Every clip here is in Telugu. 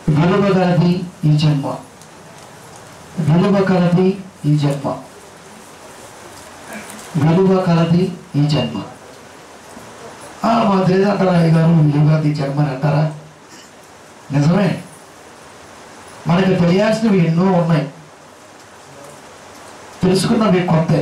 విలువ గలది ఈ జన్మ విలువ కలది ఈ జన్మ విలువ కలది ఈ జన్మ ఆ, మా తెలియదు అంటారా అయ్య గారు విలువ కలది ఈ జన్మ అని అంటారా నిజమే మనకు తెలియాల్సినవి ఎన్నో ఉన్నాయి తెలుసుకున్నవి కొత్త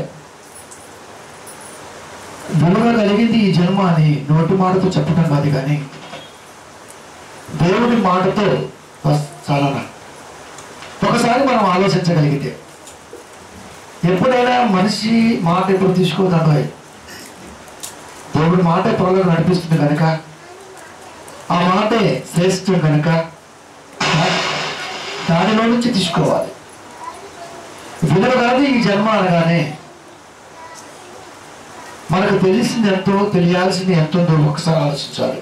విలువ కలిగింది ఈ జన్మ అని నోటి మాటతో చెప్పటం కాదు కానీ దేవుడి మాటతో వస్- చాలనా ఒకసారి మనం ఆలోచించగలిగితే ఎప్పుడైనా మనిషి మాట ఎప్పుడు తీసుకోదండో దేవుడి మాట త్వరగా నడిపిస్తుంది కనుక ఆ మాటే శ్రేష్టం కనుక దా- దానిలో నుంచి తీసుకోవాలి విలువ కాదు ఈ జన్మ అనగానే మనకు తెలిసింది ఎంతో తెలియాల్సింది ఎంతో ఉందో ఒకసారి ఆలోచించాలి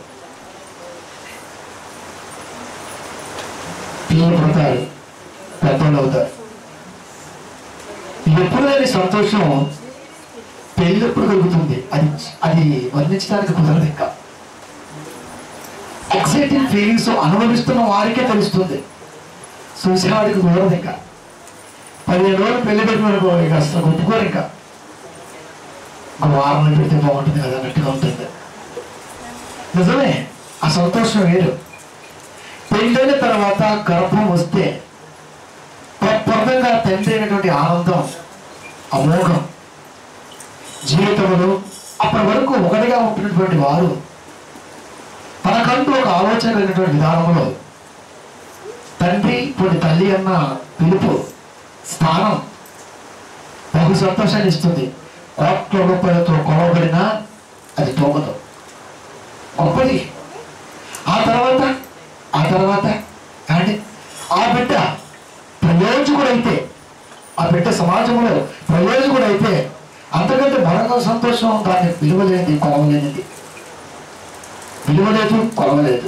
పిల్లలు పుడతారు పెద్దలు అవుతారు ఎప్పుడు లేని సంతోషం పెళ్ళెప్పుడు కలుగుతుంది అది అది వర్ణించడానికి కుదరదు ఇంకా ఎక్సైటింగ్ ఫీలింగ్స్ అనుభవిస్తున్న వారికే తెలుస్తుంది చూసేవాడికి కుదరదు ఇంకా పదిహేను రోజులు పెళ్లి పెట్టిననుకో ఇక అసలు ఒప్పుకోరు ఇంకా ఒక వారం పెడితే బాగుంటుంది కదా అన్నట్టుగా ఉంటుంది నిజమే ఆ సంతోషం వేరు పెళ్ళైన తర్వాత గర్భం వస్తే ప్రప్రదంగా తండ్రి అయినటువంటి ఆనందం అమోఘం జీవితంలో అప్పటి వరకు ఒకటిగా ఉంటున్నటువంటి వారు తనకంటూ ఒక ఆలోచన కలిగినటువంటి విధానంలో తండ్రి కొన్ని తల్లి అన్న పిలుపు స్థానం బహు సంతోషాన్ని ఇస్తుంది కోట్ల రూపాయలతో కొలవబడినా అది తోగదు గొప్పది ఆ తర్వాత ఆ తర్వాత అంటే ఆ బిడ్డ ప్రయోజకుడైతే ఆ బిడ్డ సమాజంలో ప్రయోజకుడైతే అంతకంటే మరొక సంతోషం దాన్ని విలువలేనిది కొలవలేనిది విలువలేదు కొలవలేదు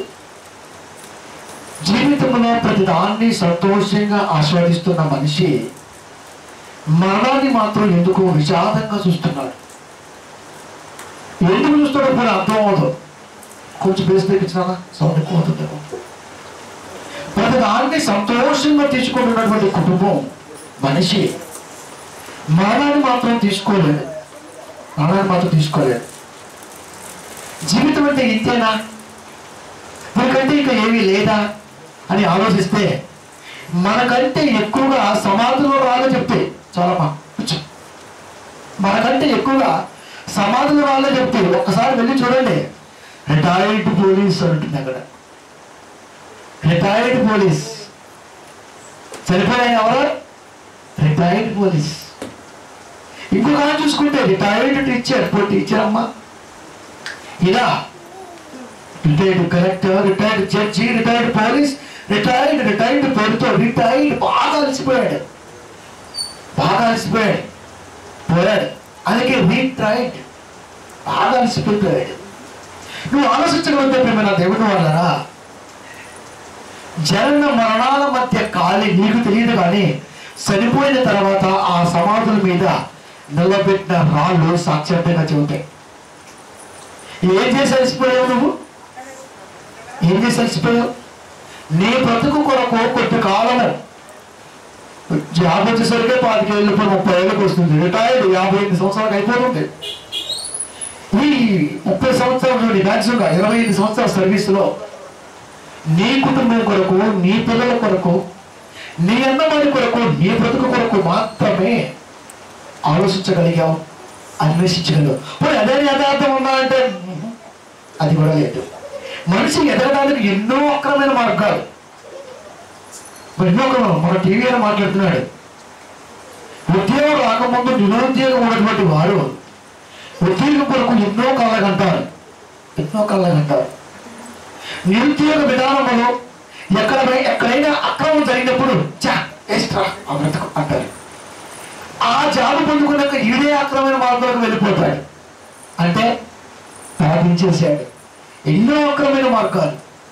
జీవితంలో ప్రతి దాన్ని సంతోషంగా ఆస్వాదిస్తున్న మనిషి మరణాన్ని మాత్రం ఎందుకు విషాదంగా చూస్తున్నాడు ఎందుకు చూస్తాడో కూడా అర్థం అవ్వదు కొంచెం బేస్ తెప్పించినా సౌండ్ ఎక్కువ అవుతుందేమో ప్రతి దాన్ని సంతోషంగా తీసుకుంటున్నటువంటి కుటుంబం మనిషి మరణాన్ని మాత్రం తీసుకోలేదు మరణాన్ని మాత్రం తీసుకోలేదు జీవితం అంటే ఇంతేనా మనకంటే ఇంకా ఏమీ లేదా అని ఆలోచిస్తే మనకంటే ఎక్కువగా సమాధిలో రాలే చెప్తే చాలా మా కూర్చో. మనకంటే ఎక్కువగా సమాధిలో రాలే చెప్తే ఒక్కసారి వెళ్ళి చూడండి రిటైర్డ్ పోలీస్ అంటుంది అక్కడ రిటైర్డ్ పోలీస్ చనిపోయిన ఎవరు రిటైర్డ్ పోలీస్ ఇంకొక ఆయన చూసుకుంటే రిటైర్డ్ టీచర్ పో టీచర్ అమ్మా ఇలా retired collector retired judge retired police retired retired పేరుతో రిటైర్డ్ బాగా అలసిపోయాడు బాగా అలసిపోయాడు పోయాడు అందుకే రిటైర్డ్ బాగా అలసిపోయాడు నువ్వు ఆలోచించగలిగితే ప్రేమ నా దేవుని వాళ్ళరా జనన మరణాల మధ్య ఖాళీ నీకు తెలియదు కానీ చనిపోయిన తర్వాత ఆ సమాధుల మీద నిలబెట్టిన రాళ్ళు సాక్ష్యంగా చెబుతాయి ఏం చేసి అలసిపోయావు నువ్వు ఏం చేసి అలసిపోయావు నీ బ్రతుకు కొరకు కొద్ది కాలము జాబ్ వచ్చేసరికి పాతికేళ్ళు పోయి ముప్పై ఏళ్ళకి వస్తుంది రిటైర్డ్ యాభై ఎనిమిది సంవత్సరాలకు అయిపోతుంది ఈ ముప్పై సంవత్సరాలు చూడండి మ్యాక్సిమంగా ఇరవై ఐదు సంవత్సరాల సర్వీసులో నీ కుటుంబం కొరకు నీ పిల్లల కొరకు నీ అన్నవారి కొరకు నీ బ్రతుకు కొరకు మాత్రమే ఆలోచించగలిగాం అన్వేషించగలిగాం పోనీ అదే యథార్థం ఉందా అంటే ఉహు, అది కూడా లేదు మనిషి ఎదగడానికి ఎన్నో అక్రమైన మార్గాలు ఎన్నో అక్రమం మన టీవీ అని మాట్లాడుతున్నాడు ఉద్యోగం రాకముందు నిరుద్యోగం ఉన్నటువంటి వారు ఉద్యోగం కొరకు ఎన్నో కళ్ళగంటారు ఎన్నో కళ్ళగంటారు నిరుద్యోగ విధానంలో ఎక్కడ ఎక్కడైనా అక్రమం జరిగినప్పుడు చా ఎక్స్ట్రా ఆ బ్రతుకు అంటారు ఆ జాబు పొందుకున్నాక ఇదే అక్రమమైన మార్గంలోకి వెళ్ళిపోతాడు అంటే సాధించేశాడు ఎన్నో అక్రమమైన మార్గాలు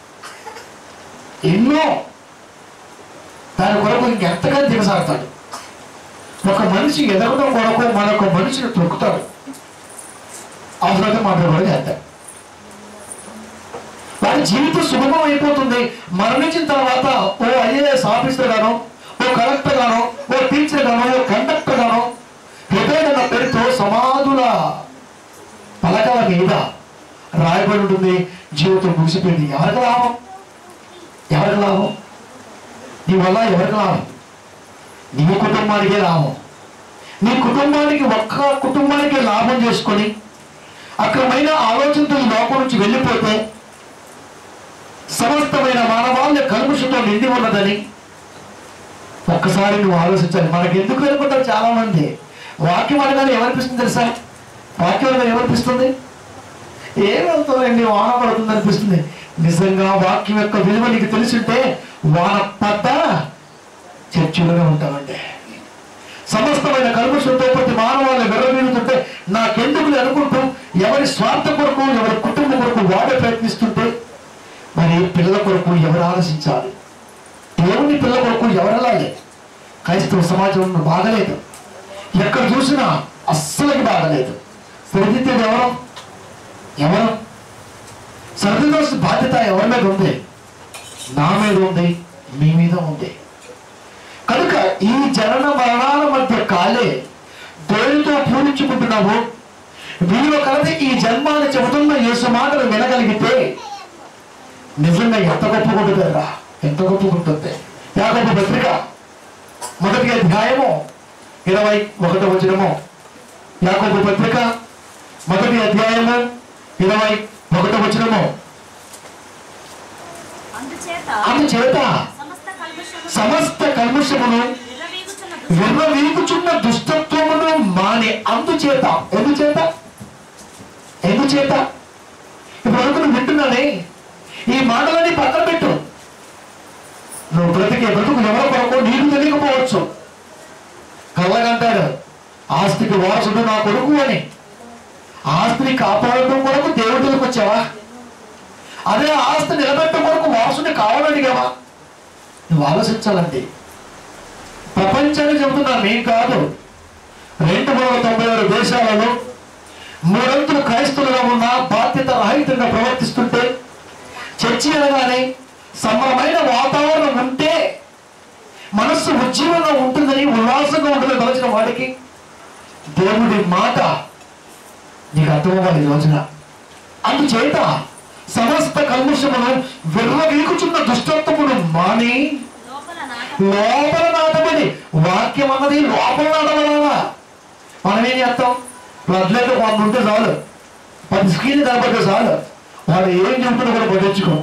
ఎన్నో దాని కొరకు ఇంకెంతగా దిగసాగుతాడు ఒక మనిషి ఎదగడం కొరకు మరొక మనిషిని తొక్కుతాడు అవసరమైతే మాట్లాడడం చేస్తాడు వాడి జీవితం సుగమం అయిపోతుంది మరణించిన తర్వాత ఓ ఐఏఎస్ ఆఫీసర్ గాను ఓ కలెక్టర్ గాను ఓ టీచర్ గాను ఓ కండక్టర్ గాను హృదయ పేరుతో సమాధుల పలకల మీద రాయబడి ఉంటుంది జీవితం ముగిసిపోయింది ఎవరికి లాభం ఎవరికి లాభం నీ వల్ల ఎవరికి లాభం నీ కుటుంబానికే లాభం నీ కుటుంబానికి ఒక్క కుటుంబానికి లాభం చేసుకొని అక్రమైన ఆలోచనతో ఈ లోపం నుంచి వెళ్ళిపోతే సమస్తమైన మానవాళ్ళ కలుషంతో నిండి ఉన్నదని ఒక్కసారి నువ్వు ఆలోచించాలి మనకి ఎందుకు వెళ్ళిపోతారు చాలా మంది వాక్యం అనగానే ఏమనిపిస్తుంది తెలుసా వాక్యం అనగానే ఏమనిపిస్తుంది ఏం వెళ్తారండి వాన పడుతుంది అనిపిస్తుంది నిజంగా వాక్యం యొక్క విలువ నీకు తెలిసింటే వాన పడ్డ చర్చలుగా ఉంటామండి సమస్తమైన కల్మషంతో ప్రతి మానవాళ్ళని విరవీరుతుంటే నాకెందుకు అనుకుంటూ ఎవరి స్వార్థ కొరకు ఎవరి కుటుంబ కొరకు వాడే ప్రయత్నిస్తుంటే మరి పిల్లల కొరకు ఎవరు ఆలోచించాలి దేవుని పిల్లల కొరకు ఎవరు వెళ్ళాలి క్రైస్తవ సమాజం బాగలేదు ఎక్కడ చూసినా అస్సలకి బాగలేదు సరిదిద్దేది ఎవరు ఎవరు సరిదిద్దాల్సిన బాధ్యత ఎవరి మీద ఉంది నా మీద ఉంది మీ మీద ఉంది కనుక ఈ జనన మరణాల మధ్య కాలే దేవునితో పూరించుకుంటున్నావు వీళ్ళు కలది ఈ జన్మాన్ని చెబుతున్న యేసు మాటలు వినగలిగితే నిజంగా ఎంత గొప్పకుంటుందరా ఎంత గొప్పకుంటుంది యాగొప్ప పత్రిక మొదటి అధ్యాయము ఇరవై ఒకటో వచనము యాగొప్ప పత్రిక మొదటి అధ్యాయము ఇరవై ఒకటో వచనము అందుచేత అందుచేత సమస్త కల్మషము సమస్త కల్మషమును విర్రవీగుచున్న విర్రవీగుచున్న దుష్టత్వమును మానే అందుచేత ఎందుచేత ఎందుచేత ఇప్పుడు వరకు నువ్వు వింటున్నానే ఈ మాటలని పక్కన పెట్టు నువ్వు బ్రతికే బ్రతుకు ఎవరి కొరకు నీకు తెలియకపోవచ్చు కళ్ళగంటాడు ఆస్తికి వారసుడు నా కొడుకు అని ఆస్తిని కాపాడటం కొరకు దేవుడికి వచ్చావా అదే ఆస్తి నిలబెట్టడం కొరకు వారసుని కావాలడిగావా నువ్వు ఆలోచించాలండి ప్రపంచాన్ని చెబుతున్నా మేం కాదు రెండు వందల తొంభై ఆరు దేశాలలో మూడంతులు క్రైస్తవులుగా ఉన్న బాధ్యత రహితంగా ప్రవర్తిస్తుంటే చర్చి అనగానే సమరమైన వాతావరణం ఉంటే మనస్సు ఉజ్జీవంగా ఉంటుందని ఉల్లాసంగా ఉంటుందని తలచిన వాడికి దేవుడి మాట నీకు అర్థమవ్వాలి ఈ రోజున అందుచేత సమస్త కల్ముషమును విర్రవీకుచున్న దుష్టత్వమును మాని లోపల నాట లోపల నాటమని వాక్యం అన్నది లోపల నాటమలా మనం ఏం చేస్తాం బ్లడ్ వంద ఉంటే చాలు పది స్క్రీన్ కనపడితే చాలు వాడు ఏం చెబుతున్నా కూడా పట్టించుకో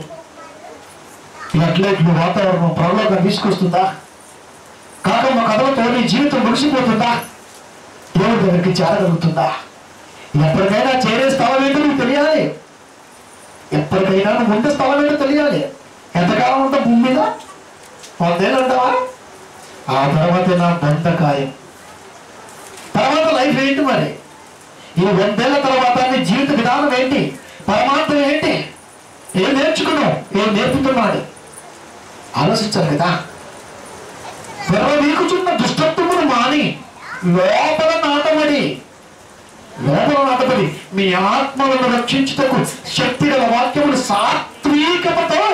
బ్లడ్ వాతావరణం పరలోకం తీసుకొస్తుందా కాకమ్మ కథలతో నీ జీవితం ముగిసిపోతుందా దేవుడి దగ్గరికి చేరగలుగుతుందా ఎప్పటికైనా చేరే స్థలం ఏంటో నీకు తెలియాలి ఎప్పటికైనా నువ్వు ఉండే స్థలం ఏంటో తెలియాలి ఎంతకాలం ఉంటావు భూమి మీద వందేళ్ళు ఉంటావా ఆ తర్వాత నా బంధకాయం తర్వాత లైఫ్ ఏంటి మరి ఈ వందేళ్ల తర్వాత నీ జీవిత విధానం ఏంటి పరమార్థం ఏంటి ఏం నేర్చుకున్నావు ఏం నేర్పుతున్నాడు ఆలోచించాలి కదా వీకుచున్న దుష్టత్వమును మాని లోపల నాటమడి లోపల నాటబడి మీ ఆత్మలను రక్షించుటకు శక్తి గల వాక్యములు సాత్వికతతో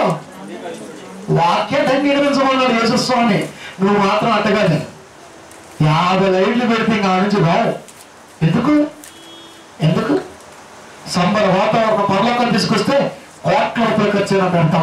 వాక్య దంగీకరించమన్నాడు యేసుస్వామి నువ్వు మాత్రం అట్టగానే యాభై లైట్లు పెడితే ఇంకా ఆ నుంచి రావు ఎందుకు ఎందుకు సంబర వాతావరణ పరలోకం తీసుకొస్తే కోట్ల రూపాయలు ఖర్చు అయినా పెడతాం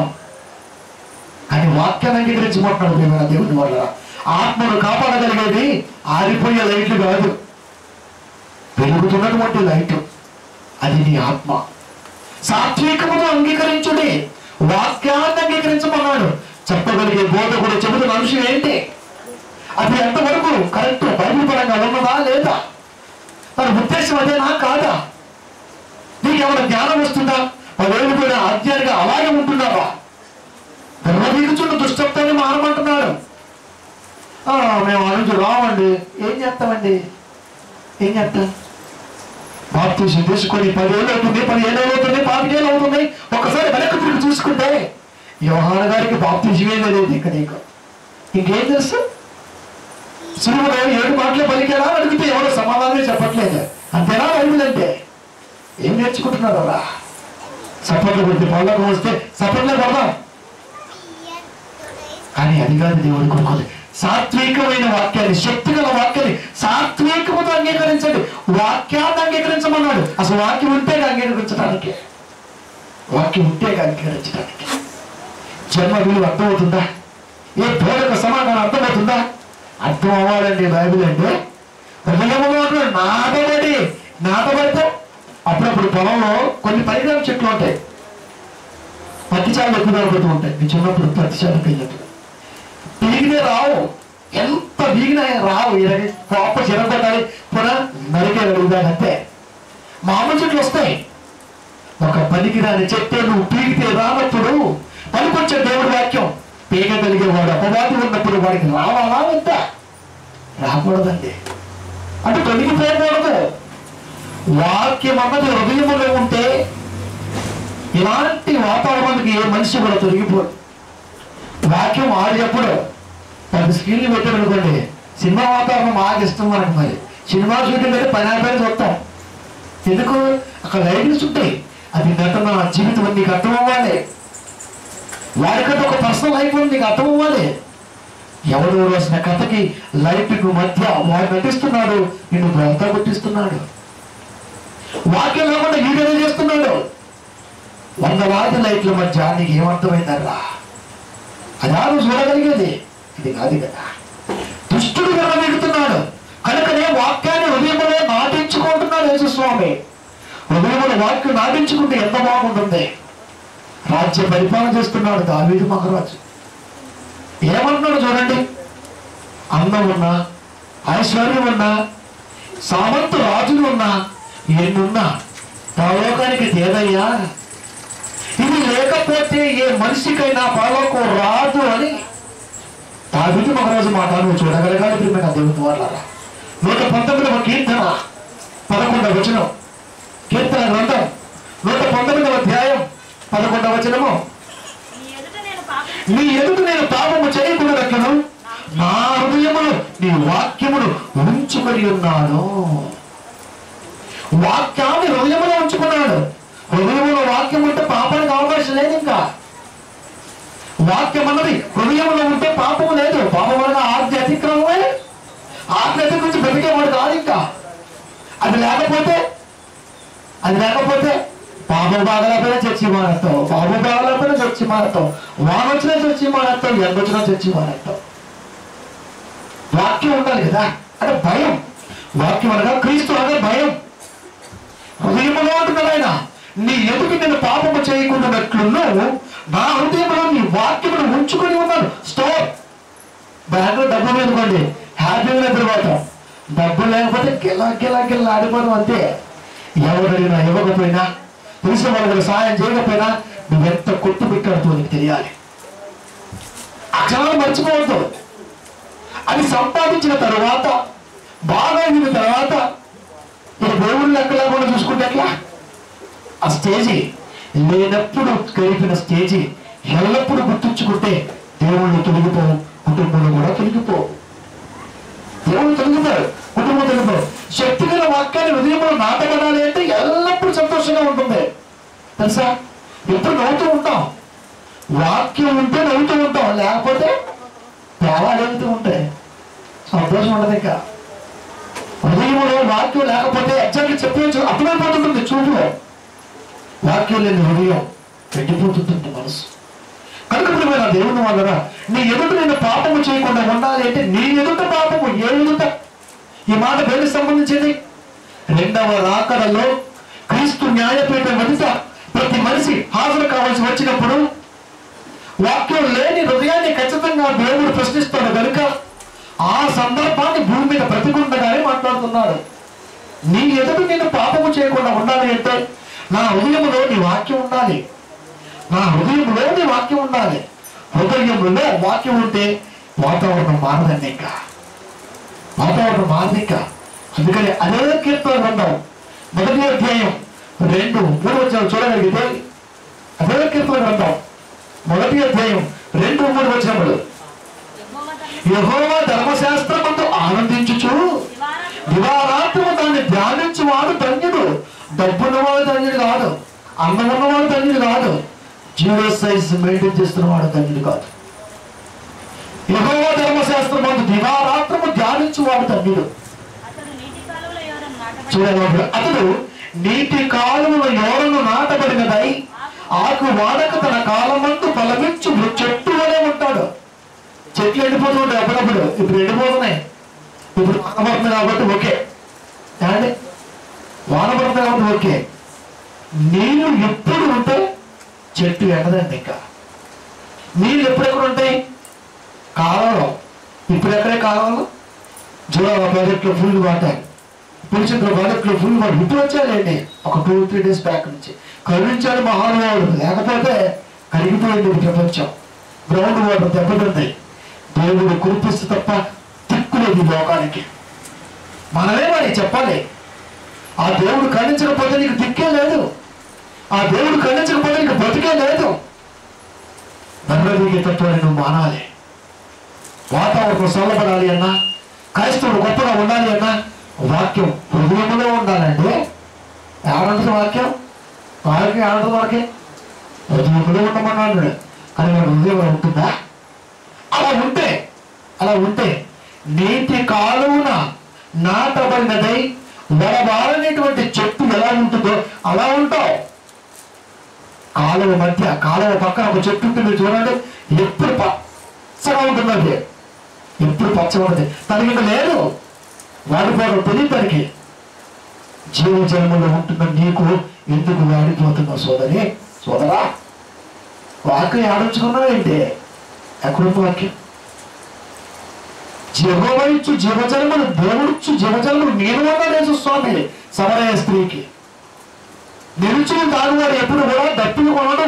కానీ వాక్యాన్ని అంగీకరించబోతున్నాడు దేవుని దేవుని వల్ల ఆత్మను కాపాడగలిగేది ఆరిపోయే లైట్లు కాదు వెలుగుతున్నటువంటి లైట్ అది నీ ఆత్మ సాత్వికమును అంగీకరించుడి వాక్యాన్ని అంగీకరించమన్నాడు చెప్పగలిగే బోధకుడు చెబుతున్న అంశం ఏంటి అది ఎంతవరకు కరెక్ట్ బైబిల్ పరంగా ఉన్నదా లేదా తన ఉద్దేశం అదేనా కాదా నీకు ఏమైనా జ్ఞానం వస్తుందా పదేళ్ళు కూడా ఆజ్ఞానిగా అలాగే ఉంటున్నావా నిర్వహించున్న దుష్టత్వాన్ని మారమంటున్నాడు ఆ, మేము ఆ నుంచి రావండి ఏం చేస్తామండి ఏం చేస్తాం బాప్తీసం తీసుకొని పదివేలు అవుతుంది పదిహేను అవుతుంది పాతికేళ్ళు అవుతుంది ఒక్కసారి వెనక్కి తిరిగి చూసుకుంటే యోహాన గారికి బాప్తీసమే లేదు ఇక్కడ ఇంకా ఇంకేం తెలుసు సులువుగా ఏడు మాటలే పలికారా అని అడిగితే ఎవరు సమాధానమే చెప్పట్లేదు అంతేనా బైబిల్ అంటే ఏం నేర్చుకుంటున్నారు అలా సపోర్ట్లు కొడితే పళ్ళకు వస్తే సపోర్ట్లే కొడదాం కానీ అది కాదు దేవుడి కొనుక్కోదు సాత్వికమైన వాక్యాన్ని శక్తిగల వాక్యాన్ని సాత్వికముతో అంగీకరించండి వాక్యాన్ని అంగీకరించమన్నాడు అసలు వాక్యం ఉంటే అంగీకరించడానికి వాక్యం ఉంటే అంగీకరించడానికి జన్మ విలువ అర్థమవుతుందా ఏ బోధక సమాధానం అర్థమవుతుందా అర్థం అవ్వాలండి బైబిల్ అంటే హృదయంలో ఉన్న నాటబడి నాటబడితే అప్పుడప్పుడు పొలంలో కొన్ని పరిణామ చెట్లు ఉంటాయి పత్తి చాలు ఎక్కువ దొరుకుతూ ఉంటాయి మీ చిన్నప్పుడు పత్తి చాలు పెళ్ళప్పుడు పీగితే రావు ఎంత పీగినా రావు ఇరవై కోప చిరగొట్టాలి పునః నరికే అడుగుదాని అంతే మామూలు చెట్లు వస్తాయి ఒక పనికి రాని చెట్టే నువ్వు పీకితే రానప్పుడు పనికొచ్చే దేవుడి వాక్యం పీకగలిగే వాడు అపవాది ఉన్నప్పుడు వాడికి రావాలా ఎంత రాకూడదండి అంటే తొలగిపోకూడదు వాక్యం అన్నది హృదయంలో ఉంటే ఇలాంటి వాతావరణానికి ఏ మనిషి కూడా తొలగిపోడు వాక్యం ఆడేటప్పుడు పది స్క్రీన్లు పెట్టాడు అనుకోండి సినిమా వాతావరణం బాగా ఇష్టం మనకు మరి సినిమా షూటింగ్ అయితే పని అయిపోయి చూస్తాం ఎందుకు అక్కడ లైటింగ్స్ ఉంటాయి అది నటన జీవితం నీకు అర్థం అవ్వాలి వాడికంటే ఒక పర్సనల్ లైఫ్ ఉంది నీకు అర్థం అవ్వాలి ఎవరు రాసిన కథకి లైఫ్కు మధ్య వాడు నటిస్తున్నాడు నిన్ను బొంత కొట్టిస్తున్నాడు వాక్యం లేకుండా వీడియో చేస్తున్నాడు వందలాది లైట్ల మధ్య నీకు ఏమర్థమైందర్రా అది ఆ రోజు చూడగలిగేది ఇది కాదు కదా దుష్టుడు విరమిగుతున్నాడు కనుకనే వాక్యాన్ని హృదయంలో నాటించుకుంటున్నాడు యేసుస్వామి హృదయంలో వాక్యం నాటించుకుంటే ఎంత బాగుంటుంది రాజ్య పరిపాలన చేస్తున్నాడు దావీదు మహారాజు ఏమంటున్నాడు చూడండి అందం ఉన్నా ఐశ్వర్యం ఉన్నా సామంతు రాజులు ఉన్నా ఎన్నున్నా పరలోకానికి తేదయ్యా ఇది లేకపోతే ఏ మనిషికైనా పరలోకం రాదు అని దావిది మహారాజు మాట నువ్వు చూడగలగాలి ప్రియమైన దేవుని వాళ్ళరా నూట పంతొమ్మిదవ కీర్తన పదకొండవ వచనం కీర్తన గ్రంథం నూట పంతొమ్మిదవ అధ్యాయం పదకొండవ వచనము నీ ఎదుట నేను పాపం నీ ఎదుట నేను పాపము చేయకూడదట్లను నా హృదయమును నీ వాక్యమును ఉంచుకొని ఉన్నాను వాక్యాన్ని హృదయములో ఉంచుకున్నాడు హృదయములో వాక్యం ఉంటే పాపానికి అవకాశం లేదు ఇంకా వాక్యం అన్నది హృదయంలో ఉంటే పాపము లేదు పాపం అనగా ఆజ్ఞ అతిక్రమమే ఆజ్ఞ అతిక్రమించి బ్రతికేవాడు కాదు ఇంకా అది లేకపోతే అది లేకపోతే పాపం బాగలేకపోయినా చర్చి మానేస్తావు పాపం బాగలేకపోయినా చర్చి మానేస్తావు వాన వచ్చినా చర్చి మానేస్తావు ఎండ వచ్చినా చర్చి మానేస్తావు వాక్యం ఉండాలి కదా అంటే భయం వాక్యం అనగా క్రీస్తు అనగా భయం హృదయంలో అంటున్నాడు ఆయన నీ ఎదుగు నేను పాపము చేయకుండానట్లును నా హృదయంలో నీ వాక్యమును ఉంచుకొని ఉన్నాను స్టోర్ బ్యాంకులో డబ్బులు వేసుకోండి హ్యాపీగా నిద్రపోతాం డబ్బులు లేకపోతే గిలా గిలా గిలా ఆడిపోవడం అంతే ఎవరైనా ఇవ్వకపోయినా తెలిసిన వాళ్ళకి సాయం చేయకపోయినా నువ్వెంత కొట్టు పెట్టాడుతో నీకు తెలియాలి అక్షరాలు మర్చిపోవద్దు అది సంపాదించిన తర్వాత బాగా అయిన తర్వాత ఇక దేవుళ్ళు లెక్క లేకుండా చూసుకుంటే ఎట్లా ఆ స్టేజి లేనప్పుడు గడిపిన స్టేజి ఎల్లప్పుడూ గుర్తుంచుకుంటే దేవుళ్ళు తొలగిపోవు కుటుంబంలో కూడా తొలగిపోవు దేవుడు తొలగిపోరు కుటుంబం తొలగిపోరు శక్తి గల వాక్యాన్ని హృదయంలో నాటగడాలి అంటే ఎల్లప్పుడూ సంతోషంగా ఉంటుంది తెలుసా ఎప్పుడు నవ్వుతూ ఉంటాం వాక్యం ఉంటే నవ్వుతూ ఉంటాం లేకపోతే తేవాలు వెళ్తూ ఉంటాయి సంతోషం ఉండదు ఇంకా హృదయంలో వాక్యం లేకపోతే ఎగ్జాక్ట్ చెప్పవచ్చు అర్థమైపోతుంటుంది చూపులో వాక్యం లేని హృదయం పెట్టిపోతుంటుంది మనసు కనుక ఇప్పుడు మన దేవుని వలన నీ ఎదుట నేను పాపము చేయకుండా ఉండాలి అంటే నీ ఎదుట పాపము ఏ ఎదుట ఈ మాట దేనికి సంబంధించింది రెండవ రాకడలో క్రీస్తు న్యాయపీఠం ఎదుట ప్రతి మనిషి హాజరు కావాల్సి వచ్చినప్పుడు వాక్యం లేని హృదయాన్ని ఖచ్చితంగా దేవుడు ప్రశ్నిస్తాడు కనుక ఆ సందర్భాన్ని భూమి మీద బ్రతికుండగానే మాట్లాడుతున్నాడు నీ ఎదుట నేను పాపము చేయకుండా ఉండాలి అంటే నా హృదయంలో నీ వాక్యం ఉండాలి నా హృదయంలో నీ వాక్యం ఉండాలి హృదయంలో వాక్యం ఉంటే వాతావరణం మారదండి ఇంకా వాతావరణం మారదు ఇంకా అందుకని అదే కీర్తన గ్రంథం మొదటి అధ్యాయం రెండు మూడు వచ్చిన చూడగలిగితే అదే కీర్తన గ్రంథం మొదటి అధ్యాయం రెండు మూడు వచ్చినప్పుడు యెహోవా ధర్మ యహోవా ధర్మశాస్త్రమందు ఆనందించుచు దివారాత్రులు దివారాత్రము దాన్ని ధ్యానించువాడు ధన్యుడు డబ్బున్నవాడు ధన్యుడు కాదు అన్నం ఉన్నవాడు ధన్యుడు కాదు జీరో సైజ్ మెయింటైన్ చేస్తున్నవాడు ధన్యుడు కాదు యెహోవా ధర్మశాస్త్రం మందు దివారాత్రము ధ్యానించువాడు ధన్యుడు అతడు నీటి కాలువల ఎవరన్నా నాటబడి చూడండి అతడు నీటి కాలువలో ఎవరను నాటబడినదై ఆకు వాడక తన కాలమందు ఫలమించు చెట్టు వలె ఉంటాడు చెట్లు ఎండిపోతూ ఉంటాయి అప్పుడప్పుడు ఇప్పుడు ఎండిపోతున్నాయి ఇప్పుడు వాన పడుతుంది కాబట్టి ఓకే ఏమండి వాన పడుతుంది కాబట్టి ఓకే నీళ్ళు ఎప్పుడు ఉంటే చెట్టు ఎండదండి ఇంకా నీళ్ళు ఎప్పుడెక్కడ ఉంటాయి కాలంలో ఇప్పుడు ఎక్కడే కాలంలో జూలై ప్రాజెక్ట్లో ఫుల్ వాటర్ పులిచింద్ర ప్రాజెక్ట్లో ఫుల్ వాటర్ ఇప్పుడు వచ్చాయండి ఒక టూ త్రీ డేస్ బ్యాక్ నుంచి కరుణించాడు మహానుభావుడు లేకపోతే కరిగిపోయింది ఈ ప్రపంచం గ్రౌండ్ వాటర్ దెబ్బతింది దేవుడు కురిపిస్తే తప్ప తిక్కులేదు ఈ లోకానికి మనమే మరి చెప్పాలి ఆ దేవుడు ఖండించకపోతే నీకు దిక్కే లేదు ఆ దేవుడు ఖండించకపోతే నీకు బ్రతికే లేదు ధర్మదీగే తత్వాన్ని నువ్వు మానాలి వాతావరణం చల్లబడాలి అన్నా క్రైస్తవుడు గొప్పగా ఉండాలి అన్నా వాక్యం హృదయంలో ఉండాలండి ఏమంటుంది వాక్యం వాక్యం ఏమంటుంది మనకి హృదయంలో ఉండమన్నాడు కానీ మన హృదయంలో ఉంటుందా అలా ఉంటే అలా ఉంటే నీటి కాలువన నాటబడినదై వడబారనేటువంటి చెట్టు ఎలా ఉంటుందో అలా ఉంటావు కాలువ మధ్య కాలువ పక్కన ఒక చెట్టు ఉంటుంది చూడండి ఎప్పుడు పచ్చగా ఉంటుంది అది ఎప్పుడు పచ్చగా ఉంటుంది తనకి ఇంకా లేదు వాడిపోవడం తెలియదు తనకి జీవ జన్మలో ఉంటున్న నీకు ఎందుకు వాడిపోతున్నావు సోదరి సోదరా వాక్యం ఆడించుకున్నావు ఏంటి ఎక్కడుంది వాక్యం జీవవైచ్చు జీవజన్మను దేవుడిచ్చు జీవజన్మను నేను అన్నాడు స్వామి సమరయ స్త్రీకి నిలుచుని తాగువాడు ఎప్పుడు కూడా దప్పిని కొనడు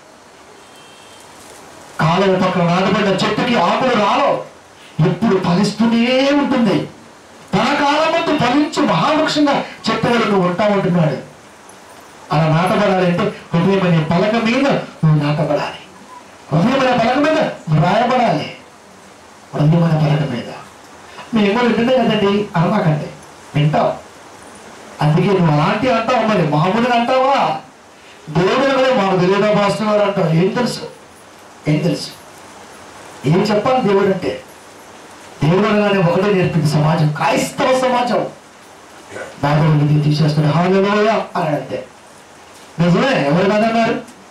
కాలువ పక్కన నాటబడిన చెట్టుకి ఆకులు రాలో ఎప్పుడు ఫలిస్తూనే ఉంటుంది తన కాలమందు ఫలించు మహావృక్షంగా చెట్టువలు నువ్వు ఉంటా ఉంటున్నాడు అలా నాటబడాలి అంటే హృదయం అనే పలక మీద నువ్వు నాటబడాలి హృదయం అనే పలక మీద నువ్వు రాయబడాలి హృదయం అనే పలక మీద మేము కూడా వింటుందే కదండి అనమాకండి వింటావు అందుకే నువ్వు అలాంటి అంటావు మరి మామూలుగా అంటావా దేవుడు కదా మాకు తెలియదా భాస్కర్ గారు అంటావు ఏం తెలుసు ఏం తెలుసు ఏం చెప్పాలి దేవుడు అంటే దేవుడు అనగానే ఒకటే నేర్పింది సమాజం క్రైస్తవ సమాజం బాబు ఇది తీసేస్తాడు హాలలోయ అని అంతే నిజమే ఎవరు కాదన్నారు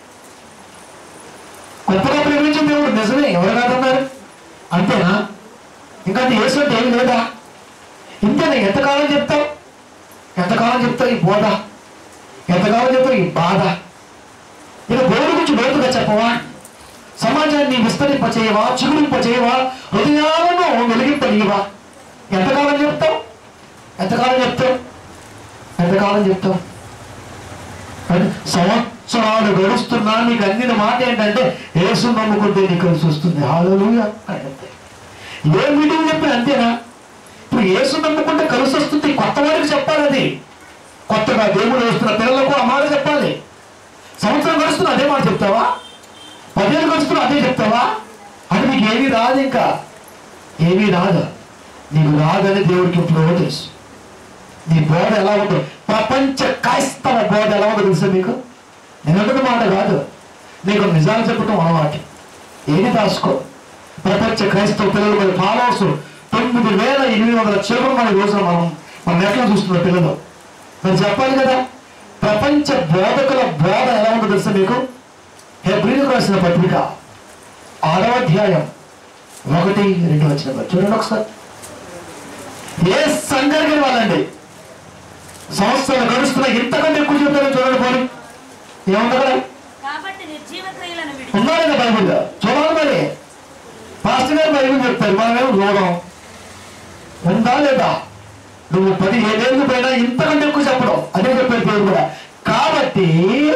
కొత్తగా ప్రేమించిన దేవుడు నిజమే ఎవరు కాదన్నారు అంతేనా ఇంకా అది యేసు అంటే ఏం లేదా ఇంతేనా ఎంతకాలం చెప్తావు ఎంతకాలం చెప్తావు ఈ బోధ ఎంతకాలం చెప్తావు ఈ బాధ ఇక దేవుడి గురించి లోతుగా చెప్పవా సమాజాన్ని విస్తరింప చేయవా చిగురింప చేయవా హృదయాలను వెలిగింపనీయవా ఎంతకాలం చెప్తావు ఎంతకాలం చెప్తావు ఎంతకాలం చెప్తావు అని సంవత్సరాలు గడుస్తున్నా నీకు అందిన మాట ఏంటంటే యేసు నమ్ముకుంటే నీకు కలిసి వస్తుంది హాలూయ అంటే ఏ మీటింగ్ చెప్పి అంతేనా ఇప్పుడు యేసు నమ్ముకుంటే కలిసి వస్తుంది కొత్త వారికి చెప్పాలి అది కొత్తగా దేవుడు వస్తున్న పిల్లలకు ఆ మాట చెప్పాలి సంవత్సరం గడుస్తున్నా అదే మాట చెప్తావా పదేళ్ళు గడుస్తున్నా అదే చెప్తావా అది నీకు ఏమీ రాదు ఇంకా ఏమీ రాదు నీకు రాదని దేవుడికి ఎప్పుడో తెలుసు నీ బోధ ఎలా ఉందో ప్రపంచ క్రైస్తవ బోధ ఎలా ఉందో తెలుసా మీకు నేను అంటున్న మాట కాదు నీకు నిజాలు చెప్పటం అలవాటు ఏది దాచుకో ప్రపంచ క్రైస్తవ పిల్లలు మరి ఫాలోవర్స్ తొమ్మిది వేల ఎనిమిది వందల చిల్లర మన రోజున మనం మన నెట్లో చూస్తున్న పిల్లలు మరి చెప్పాలి కదా ప్రపంచ బోధకుల బోధ ఎలా ఉందో తెలుసా మీకు హెబ్రిలకు రాసిన పత్రిక ఆరవ అధ్యాయం ఒకటి రెండు వచ్చిన చూడండి ఒకసారి ఏ సంఘానికి వాళ్ళండి సంవత్సరాలు గడుస్తున్న ఇంతకంటే ఎక్కువ చెప్తారో చూడండి పోనీ ఏముంది కదా కాబట్టి నిర్జీవ క్రియలను విడి ఉన్నారు కదా బైబిల్లో చూడాలి మరి పాస్టర్ గారు బైబిల్ చెప్తారు మనమేమో చూడం ఉందా లేదా నువ్వు పదిహేనేళ్ళు పైన ఇంతకంటే ఎక్కువ చెప్పడం అదే చెప్పారు దేవుడు కూడా కాబట్టి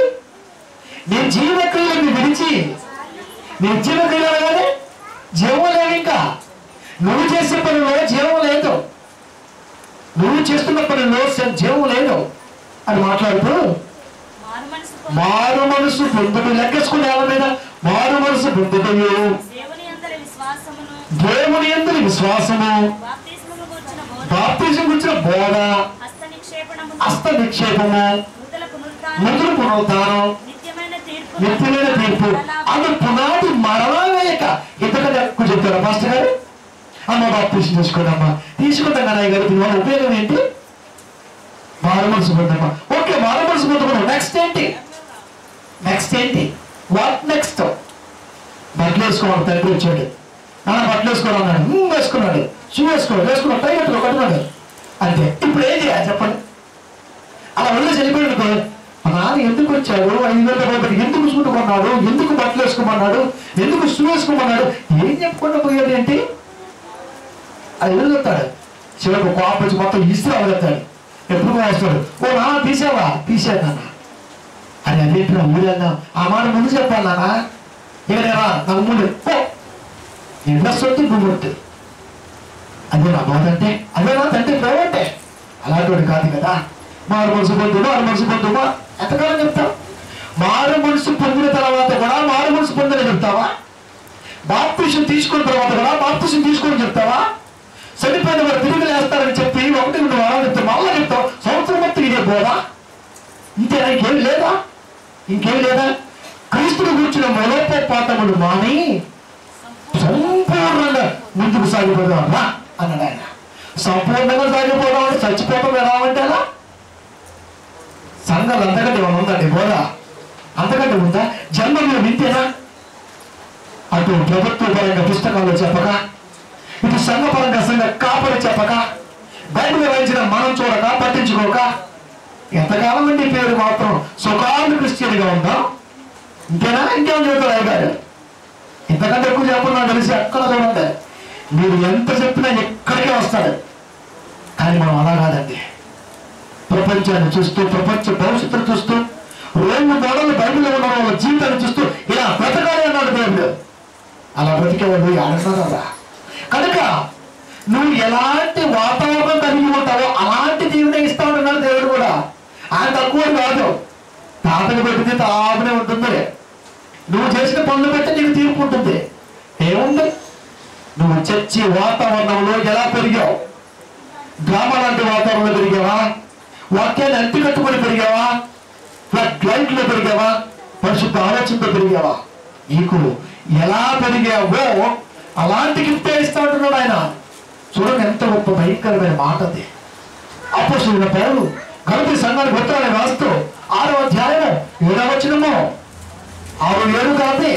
నీ జీవక్రియలను విడిచి నీ జీవక్రియలు అనగానే జీవం లేదు ఇంకా నువ్వు చేసే పనిలో జీవం లేదు నువ్వు చేస్తున్న పనిలో స- జీవం లేదు అని మాట్లాడుతూ మారు మనసు పొంది మారు మనసు పొందుడు లెక్కేసుకునే వాళ్ళ మీద మారు మనసు పొందుటయు దేవుని అందరి విశ్వాసమును దేవుని ఎందుకు విశ్వాసము బాప్తిస్మము గూర్చిన బోధ బాప్తిజం గురించిన బోధ హస్త నిక్షేపణము హస్త నిక్షేపము మృతులకు మృత పునరుద్ధానం మొదలు పునరుద్ధానం నిత్యమైన తీర్పు నిత్యమైన తీర్పు అది పునాది మరలా వేయక ఇంతకంటే ఎక్కువ చెప్తారా మాస్టర్ గారు అమ్మ బాప్తీసం తీసుకోండమ్మా తీసుకుంటాం కదా గారు దీనివల్ల ఉపయోగం ఏంటి మారుమనసు పొందమ్మా ఓకే మారుమనసు పొందుకున్నాం నెక్స్ట్ ఏంటి నెక్స్ట్ ఏంటి వాట్ నెక్స్ట్ బట్టలు వేసుకోవాలి తండ్రి వచ్చాడు నాన్న బట్టలు వేసుకోవాలన్నాడు "హ్మ్, వేసుకున్నాడు షూ వేసుకోవాలి వేసుకున్నాడు టై కట్టుకో కట్టుకున్నాడు అంతే ఇప్పుడు ఏం చేయాలి చెప్పండి అలా వదిలేసి వెళ్ళిపోయాడు అనుకో, మా నాన్న ఎందుకు వచ్చాడు ఐదు వేల రూపాయలు ఎందుకు షూట్ కొన్నాడు ఎందుకు బట్టలు వేసుకోమన్నాడు ఎందుకు షూ వేసుకోమన్నాడు ఏం చెప్పకుండా పోయాడు ఏంటి అది వదిలేస్తాడు చివరికి కోపం వచ్చి మొత్తం ఇస్త్రీ వదిలేస్తాడు ఎప్పుడు వేస్తాడు ఓ నాన్న తీసావా తీసాడు నాన్న అని అన్నింటి ఊరెళ్దాం ఆ మాట ముందు చెప్పాలి నాన్న ఏదేరా నాకు ముందు ఓ ఇంట్రెస్ట్ వద్దు నువ్వు వద్దు అదే నా బాధ అంటే అదే నా తండ్రి ప్రేమ అంటే అలాంటి కాదు కదా మారు మనసు పొందు మారు మనసు పొందుమా ఎంతకాలం చెప్తావు మారు మనసు పొందిన తర్వాత కూడా మారు మనసు పొందని చెప్తావా బాప్తిషన్ తీసుకున్న తర్వాత కూడా బాప్తిషన్ తీసుకొని చెప్తావా చనిపోయిన వారు తిరిగి లేస్తారని చెప్పి ఒకటి రెండు వారాలు చెప్తావు మళ్ళా చెప్తావు సంవత్సరం మొత్తం ఇదే పోదా ఇంతేనా ఇంకేం లేదా ఇంకేం లేదా క్రీస్తుడు కూర్చున్న మూలోపోపాతములు మాని సంపూర్ణంగా ముందుకు సాగిపోదాం రా అన్నాడు ఆయన సంపూర్ణంగా సాగిపోదాం అంటే చచ్చిపోతాం ఎలా అంటే అలా సంఘాలు అంతకంటే ఏమైనా ఉందండి బోధ అంతకంటే ఉందా జన్మలో వింతేనా అటు ప్రభుత్వ పరంగా పుస్తకాలు చెప్పక ఇటు సంఘ పరంగా సంఘ కాపరి చెప్పక బైబిల్ రాయించిన మనం చూడక పట్టించుకోక ఎంతకాలం అండి ఈ పేరు మాత్రం సుఖాలు క్రిస్టియన్గా ఉందా ఇంకేనా ఇంకేం చెబుతారు అయ్యగారు ఇంతకంటే ఎక్కువ చెప్పకుండా తెలిసి ఎక్కడ చూడండి మీరు ఎంత చెప్పినా ఎక్కడికే వస్తాడు కానీ మనం అలా కాదండి ప్రపంచాన్ని చూస్తూ ప్రపంచ భవిష్యత్తును చూస్తూ రెండు గోడలు బైబిల్లో ఉన్న వాళ్ళ జీవితాన్ని చూస్తూ ఇలా బ్రతకాలి అన్నాడు దేవుడు అలా బ్రతికేవాళ్ళు ఆనందారా కనుక నువ్వు ఎలాంటి వాతావరణం కలిగి ఉంటావో అలాంటి జీవితం ఇస్తా ఉంటున్నాడు దేవుడు కూడా ఆయన తక్కువ కాదు తాతకు పెట్టింది తాపనే ఉంటుంది నువ్వు చేసిన పనులు బట్టి నీకు తీర్పు ఉంటుంది ఏముంది నువ్వు చర్చి వాతావరణంలో ఎలా పెరిగావు డ్రామా లాంటి వాతావరణంలో పెరిగావా వాక్యాన్ని అంటి కట్టుకొని పెరిగావా ఫ్లడ్ లైట్లో పెరిగావా పరిశుద్ధ ఆలోచనతో పెరిగావా నీకు ఎలా పెరిగావో అలాంటి గిఫ్టే ఇస్తా ఉంటున్నాడు ఆయన చూడండి ఎంత గొప్ప భయంకరమైన మాట అది అపోసిన పౌరులు గల్పి సంఘానికి ఉత్తరాన్ని రాస్తూ ఆరో అధ్యాయం ఏడవ వచనము ఆరు ఏడు కలిపి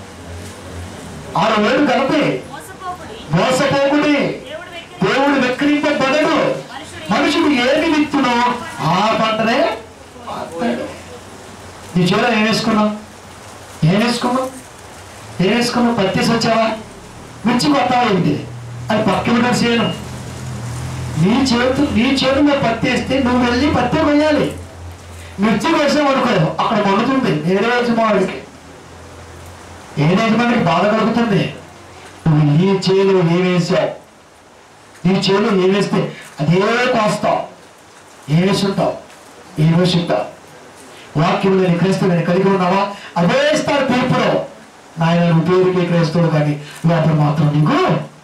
ఆరు ఏడు కలిపి మోసపోకుడి మోసపోకుడి దేవుడు వ్యక్తి దేవుడు వెక్కిరింపబడడు మనుషుడు మనుషుడు ఏమి విత్తునో ఆ పంటనే పాతాడు. నీ చూడ ఏం వేసుకున్నావు ఏం వేసుకున్నావు ఏం వేసుకున్నావు పత్తేసి వచ్చావా మిర్చి కొత్తావా ఏంటి అది పక్కన చేయను నీ చేతు నీ చేతుల్లో పత్తి వేస్తే నువ్వు వెళ్ళి పత్తి కొయ్యాలి మిర్చి వేసావు అనుకో అక్కడ మండుతుంది ఏడే యజమానుడికి ఏ యజమానికి బాధ కలుగుతుంది నువ్వు నీ చేలో ఏం వేసావు నీ చేలో ఏం వేస్తే అదే కోస్తావు ఏం వేసుంటావు ఏం వేసుంటావు వాక్యం లేని క్రైస్తవుని కలిగి ఉన్నావా అదే ఇస్తారు తీర్పులో నాయన నువ్వు పేరుకి క్రైస్తవుడు కానీ లోపల మాత్రం నీకు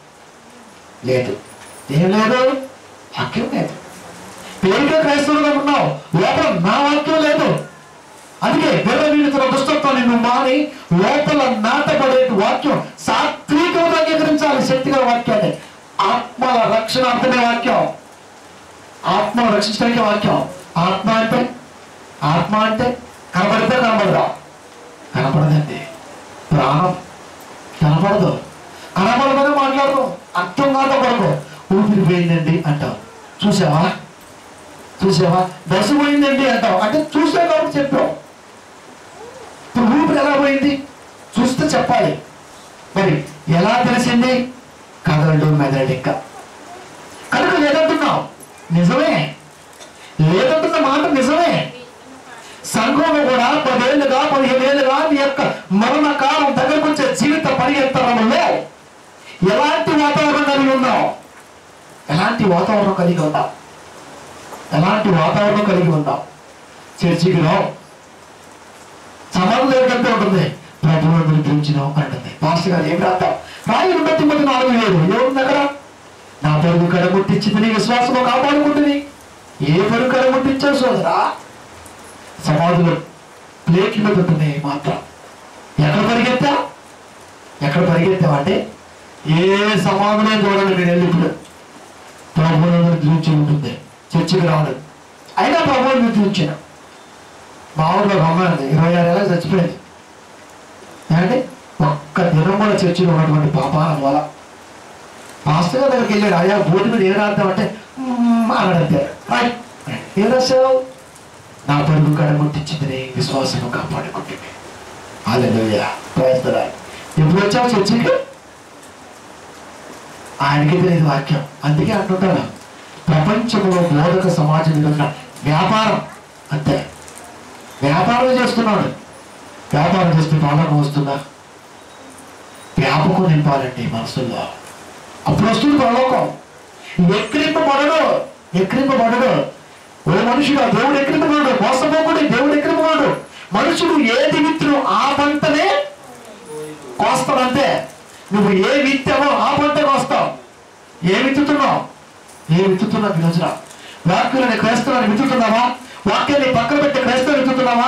లేదు ఏం లేదు వాక్యం లేదు పేరుకే క్రైస్తవులుగా ఉన్నావు లోపల నా వాక్యం లేదు అందుకే విర్రవీడుతున్న దుష్టత్వాన్ని నువ్వు మాని లోపల నాటబడే వాక్యం సాత్వికంగా అంగీకరించాలి శక్తిగల వాక్యాన్ని ఆత్మల రక్షణార్థమే వాక్యం ఆత్మ రక్షించడానికి వాక్యం ఆత్మ అంటే ఆత్మ అంటే కనబడితే కనబడదా కనపడదండి ప్రాణం కనపడదు కనపడదని మాట్లాడదు అర్థం కాదు కొరకు ఊపిరి పోయిందండి అంటావు చూసావా చూసావా దశ పోయిందండి అంటావు అంటే చూసా కాబట్టి చెప్పావు ఇప్పుడు ఊపిరి ఎలా పోయింది చూస్తే చెప్పాలి మరి ఎలా తెలిసింది కదలడు మెదడు ఇంకా కనుక లేదంటున్నావు నిజమే లేదంటున్న మాట నిజమే సంఘంలో కూడా పదేళ్ళుగా పదిహేనేళ్ళుగా నీ యొక్క మరణ కాలం దగ్గరకు వచ్చే జీవిత పరిగెత్తడంలో ఎలాంటి వాతావరణం కలిగి ఉన్నావు ఎలాంటి వాతావరణం కలిగి ఉన్నావు ఎలాంటి వాతావరణం కలిగి ఉన్నావు చర్చికి రావు సమాధులు దగ్గర ఉంటుంది ప్రభువును పిలిపించినావు అంటుంది పాస్టర్ గారు ఏం రాద్దాం రాయి బట్టి మధ్య నాలుగు లేదు ఏముంది అక్కడ నా పరుగు కడముట్టించింది నీ విశ్వాసము కాపాడుకుంటుంది ఏ పరుగు కడముట్టించావు సోదరా సమాధులు ప్లేట్ల మీద ఉంటున్నాయి మాత్రం ఎక్కడ పరిగెత్తా ఎక్కడ పరిగెత్తావు అంటే ఏ సమాధులే చూడండి మీరు వెళ్ళి ఇప్పుడు ప్రభువులను చూచి ఉంటుంది చర్చికి రావడం అయినా ప్రభువుని చూచాను మా ఊళ్ళో ఒక అమ్మాయి ఉంది ఇరవై ఆరు ఏళ్ళకి చచ్చిపోయింది ఏమంటే ఒక్క దినం కూడా చర్చిలో ఉన్నటువంటి పాపాల వల్ల పాస్టర్ గారి దగ్గరికి వెళ్ళాడు అయ్యా బోర్డు మీద ఏం రాద్దామంటే అన్నాడంతే రైట్ ఏం రాశావు నా పరుగు కడ ముట్టించింది విశ్వాసము కాపాడుకుంటుంది అలెలుయా ప్రయత్నరా ఎప్పుడు వచ్చావు చర్చికి ఆయనకి తెలియదు వాక్యం అందుకే అంటుంటాడు ప్రపంచంలో బోధక సమాజం మీద ఉన్న వ్యాపారం అంతే వ్యాపారం చేస్తున్నాడు వ్యాపారం చేస్తే పాలన వస్తుందా వ్యాపకం నింపాలండి మనసుల్లో అప్పుడు వస్తుంది పరలోకం ఎక్కిరింపబడడు ఎక్కిరింపబడడు ఓ మనుషుడు దేవుడు ఎక్కిరింపబడు మోసపోకుడి దేవుడు ఎక్కిరింపబడు మనుషుడు ఏది విత్తును ఆ పంటనే కోస్తాడంతే నువ్వు ఏ విత్తావో ఆ పంట కోస్తావు ఏ విత్తుతున్నావు ఏ విత్తుతున్నావు ఈ రోజున వాక్యాలని క్రైస్తవాన్ని విత్తుతున్నావా వాక్యాన్ని పక్కన పెట్టి క్రైస్తవ విత్తుతున్నావా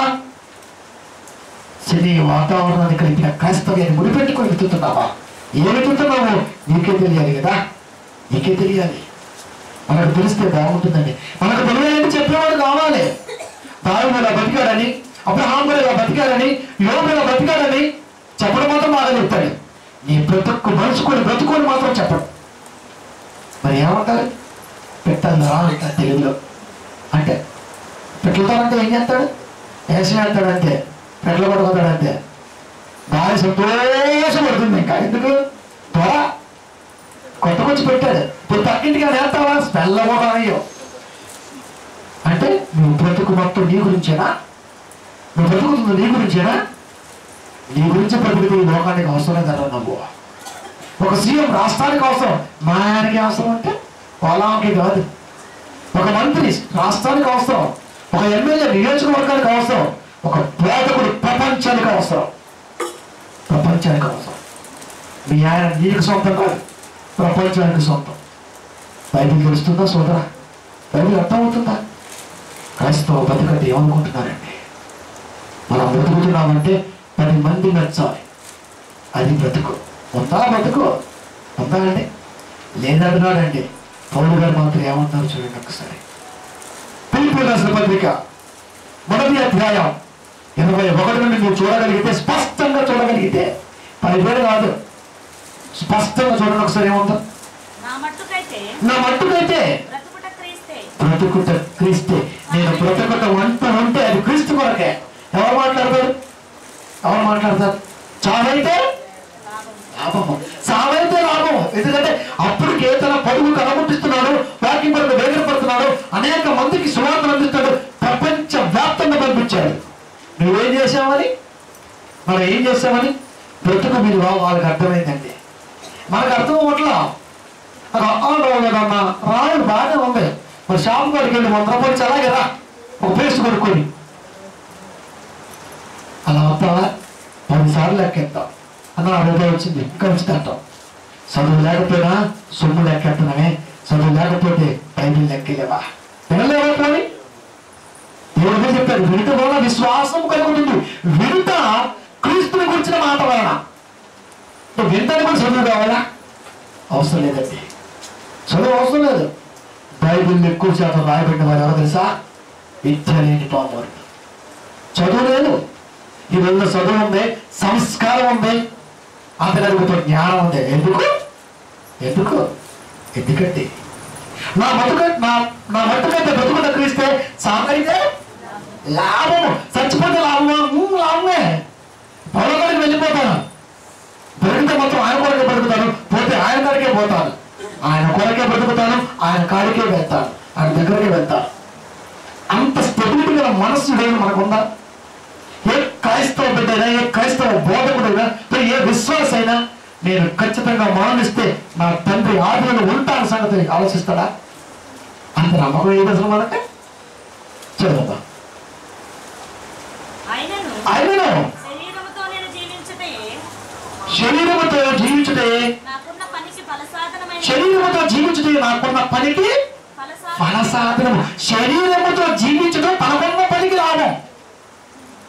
శని వాతావరణాన్ని కలిపిన క్రైస్తవ్యాన్ని ముడిపెట్టుకొని విత్తుతున్నావా ఏ విత్తుతున్నావు నీకే తెలియాలి కదా నీకే తెలియాలి మనకు తెలిస్తే బాగుంటుందండి మనకు తెలియాలని చెప్పేవాడు కావాలి దావి మీద బతికాడని అబ్రహాం మీద బతికాడని యోగ మీద బతికాడని చెప్పడం మాత్రం బాగా చెప్తాడు నీ బ్రతుకు మనుచుకొని బ్రతుకొని మాత్రం చెప్పడు మరి ఏమంటారు పెట్టాలి రా అంటారు తెలుగులో అంటే పెట్లతానంటే ఏం చేస్తాడు వేసం వేస్తాడంతే పెట్ల పడుకోతాడంతే భార్య సంతోషపడుతుంది ఇంకా ఎందుకు త్వర కొత్తకొచ్చి పెట్టాడు ఇప్పుడు పక్కింటికి వేస్తావా స్మెల్ కూడా అయ్యో అంటే నువ్వు బ్రతుకు మొత్తం నీ గురించేనా నువ్వు బ్రతుకుతుంది నీ గురించేనా నీ గురించి బ్రతుకుతే ఈ లోకానికి అవసరం కదా నువ్వు ఒక సీఎం రాష్ట్రానికి అవసరం మా ఆయనకి అవసరం అంటే పొలానికి కాదు ఒక మంత్రి రాష్ట్రానికి అవసరం ఒక ఎమ్మెల్యే నియోజకవర్గానికి అవసరం ఒక బోధకుడు ప్రపంచానికి అవసరం ప్రపంచానికి అవసరం మీ ఆయన నీకు సొంతం కాదు ప్రపంచానికి సొంతం బైబిల్ తెలుస్తుందా సోదరా బైబిల్ అర్థమవుతుందా క్రైస్తవ బతుకంటే ఏమనుకుంటున్నారండి మనం బ్రతుకుతున్నామంటే పది మంది మెచ్చాలి అది బ్రతుకు ఉందా బ్రతుకు ఉందా అండి లేదంటున్నాడండి పౌరు గారు మాత్రం ఏమంటారు చూడండి ఒకసారి పిలుపు రాసిన పత్రిక మొదటి అధ్యాయం ఎనభై ఒకటి నుండి మీరు చూడగలిగితే స్పష్టంగా చూడగలిగితే పదివేలు కాదు స్పష్టంగా చూడండి ఒకసారి ఏముందో నా మట్టుకైతే నా మట్టుకైతే బ్రతుకుట క్రీస్తే బ్రతుకుట క్రీస్తే నేను బ్రతుకుట వంట ఉంటే అది క్రీస్తు కొరకే ఎవరు మాట్లాడతారు ఎవరు మాట్లాడతారు చావైతే లాభం లాభము సావైతే లాభం ఎందుకంటే అప్పుడు కేతన పడుగు కనబుట్టిస్తున్నాడు వాకింగ్ కొరకు వేగపడుతున్నాడు అనేక మందికి సువార్తలు అందిస్తాడు ప్రపంచ వ్యాప్తంగా పంపించాడు నువ్వేం చేసావని మనం ఏం చేసామని బ్రతుకు మీరు వాళ్ళకి అర్థమైందండి మనకు అర్థం అవ్వట్లా నాకు అర్థం కదమ్మా రాయుడు బాగానే ఉంది మరి షాప్ కాడికి వెళ్ళి వంద రూపాయలు అలాగే రా ఒక పేస్ట్ కొనుక్కొని అలా వస్తావా పదిసార్లు లెక్కెత్తాం అన్న ఆ రూపాయి వచ్చింది ఇంకా వచ్చింది అంటాం చదువు లేకపోయినా సొమ్ము లెక్కెత్తనమే చదువు లేకపోతే బైబిల్ లెక్కలేవా వినలేవా పోనీ దేవుడు కూడా చెప్పాడు వినుట వలన విశ్వాసం కలుగుతుంది వినుట క్రీస్తుని గురించిన మాట వలన నువ్వు వింటానికి కూడా చదువు కావాలా అవసరం లేదండి చదువు అవసరం లేదు బైబిల్ ఎక్కువ శాతం రాయబడిన వారు ఎవరు తెలుసా విద్య లేని పామరు చదువు లేదు ఈ రోజున చదువు ఉంది సంస్కారం ఉంది అతనికి జ్ఞానం ఉంది ఎందుకు ఎందుకు ఎందుకంటే నా బతుక నా నా బతుకైతే బతుకుట క్రీస్తే సాకైతే లాభము చచ్చిపోతే లాభమా ఉమ్, లాభమే పొలకడికి వెళ్ళిపోతాను దొరికితే మొత్తం ఆయన కొరకే బ్రతుకుతాను పోతే ఆయన కాడికే పోతాను ఆయన కొరకే బ్రతుకుతాను ఆయన కాడికే వెళ్తాను ఆయన దగ్గరకే వెళ్తాను అంత స్టెబిలిటీ గల మనస్సు లేదు మనకుందా ఏ క్రైస్తవ బిడ్డైనా ఏ క్రైస్తవ బోధకుడైనా లేదా ఏ విశ్వాస అయినా నేను ఖచ్చితంగా మరణిస్తే నా తండ్రి ఆదిలో ఉంటాను సంగతి ఆలోచిస్తాడా అంత నమ్మకం ఏది అసలు మనకి చదువుతా ఆయనను ఆయనను శరీరముతో నేను జీవించుటే శరీరముతో జీవించుటే నాకున్న పనికి ఫలసాధనమైన శరీరముతో జీవించుటే నాకున్న పనికి ఫలసాధన ఫలసాధనము శరీరముతో జీవించడం తనకున్న పనికి లాభం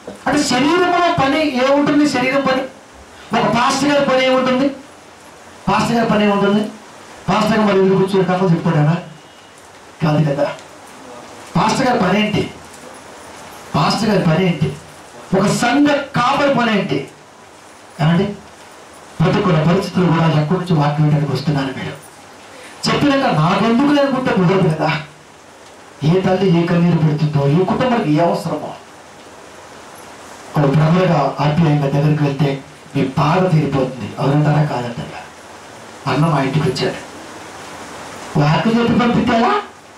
అంటే శరీరంలో పని ఏముంటుంది శరీరం పని ఒక పాస్టర్ గారి పని ఏముంటుంది పాస్టర్ గారి పని ఏముంటుంది పాస్టర్ గారు మరి ఎందుకు కూర్చొని కథ చెప్పుకోడానా కాదు కదా పాస్టర్ గారి పని ఏంటి పాస్టర్ గారి పని ఏంటి ఒక సంఘ కాపరి పని ఏంటి ఏమండి ప్రతికూల పరిస్థితులు కూడా ఎక్కడి నుంచి వాక్యం వినడానికి వస్తున్నాను మీరు చెప్పినాక నాకెందుకు అనుకుంటే కుదరదు కదా ఏ తల్లి ఏ కన్నీరు పెడుతుందో ఏ కుటుంబానికి ఏ అవసరమో ఒక బ్రహ్మగా ఆప్యాయంగా దగ్గరికి వెళ్తే మీ బాధ తీరిపోతుంది అవునంటారా కాదంటారా అన్న మా ఇంటికి వచ్చాడు వాక్యం చెప్పి పంపిస్తారా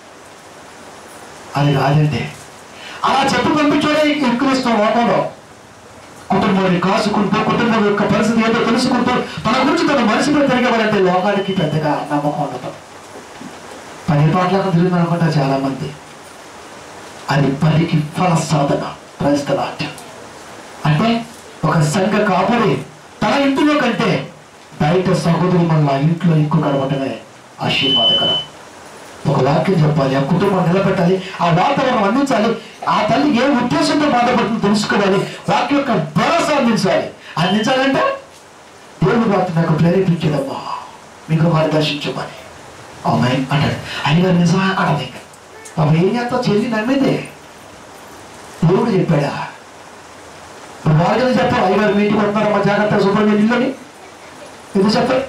అది కాదండి అలా చెప్పి పంపించోడే ఎక్కువ ఇష్టం లోకంలో కుటుంబాన్ని కాసుకుంటూ కుటుంబం యొక్క పరిస్థితి ఏదో తెలుసుకుంటూ తన గురించి తన మనసులో తిరగబడంటే లోకానికి పెద్దగా నమ్మకం ఉండదు పని పాటలకు తిరిగి అనుకుంటారు చాలా మంది అది పనికి ఫల సాధన ప్రజలాట అంటే ఒక సంఘ కాపరి తన ఇంటిలో కంటే బయట సహోదరి మన ఇంట్లో ఎక్కువ కనబడమే ఆశీర్వాదకరం ఒక వాక్యం చెప్పాలి ఆ కుటుంబం నిలబెట్టాలి ఆ వాతావరణం అందించాలి ఆ తల్లి ఏ ఉద్దేశంతో బాధపడుతుందో తెలుసుకోవాలి వాక్యం యొక్క భరోసా అందించాలి అందించాలంటే దేవుడు వార్త నాకు ప్రేరేపించడమ్మా మీకు మార్గదర్శించమని ఆమె అంటాడు అయ్యగారు నిజమా అనదు ఇంకా పాప ఏం చేస్తావు చెల్లి నమ్మింది దేవుడు చెప్పాడా ఇప్పుడు వాళ్ళకి చెప్పాలి అయ్యగారు మీ ఇంటికి వస్తున్నారు మా జాగ్రత్త శుభ్రం ఇల్లుని ఎందుకు చెప్పాలి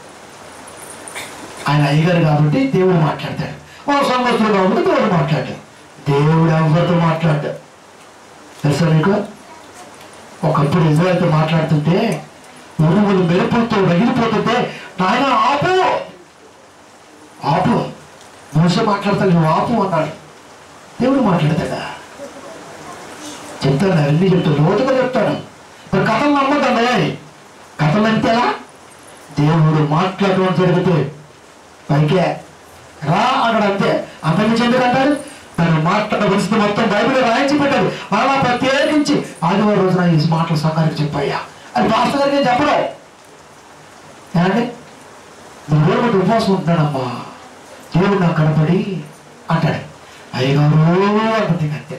ఆయన అయ్యగారు కాబట్టి దేవుడు మాట్లాడతాడు ఓ సంవత్సరం కాబట్టి దేవుడు మాట్లాడాడు దేవుడు ఎవరితో మాట్లాడ్డాడు తెలుసా మీకు ఒకప్పుడు ఇజ్రాయల్తో మాట్లాడుతుంటే ఉరుములు మెరుపులతో రగిలిపోతుంటే నాయన ఆపు ఆపు మోస మాట్లాడతాడు నువ్వు ఆపు అన్నాడు దేవుడు మాట్లాడతాడా చెప్తాడు అవన్నీ చెప్తాడు లోతుగా చెప్తాడు మరి కథలు నమ్మకండి కథలు అంతేలా దేవుడు మాట్లాడటం జరిగితే పైకే రా అక్కడ అంతే అంతకుమించి ఎందుకంటారు తను మాట్లాడిన పరిస్థితి మొత్తం బైబిల్ రాయించి పెట్టారు మరలా ప్రత్యేకించి ఆదివారం రోజున ఈ మాటలు సంఘానికి చెప్పయ్యా అది పాస్టర్ గారికి ఏం చెప్పడు ఏమండి నువ్వు రోజు ఒకటి ఉపవాసం ఉంటున్నాడమ్మా దేవుడు నాకు కనపడి అంటాడు అయ్యగారు అంటుంది అంతే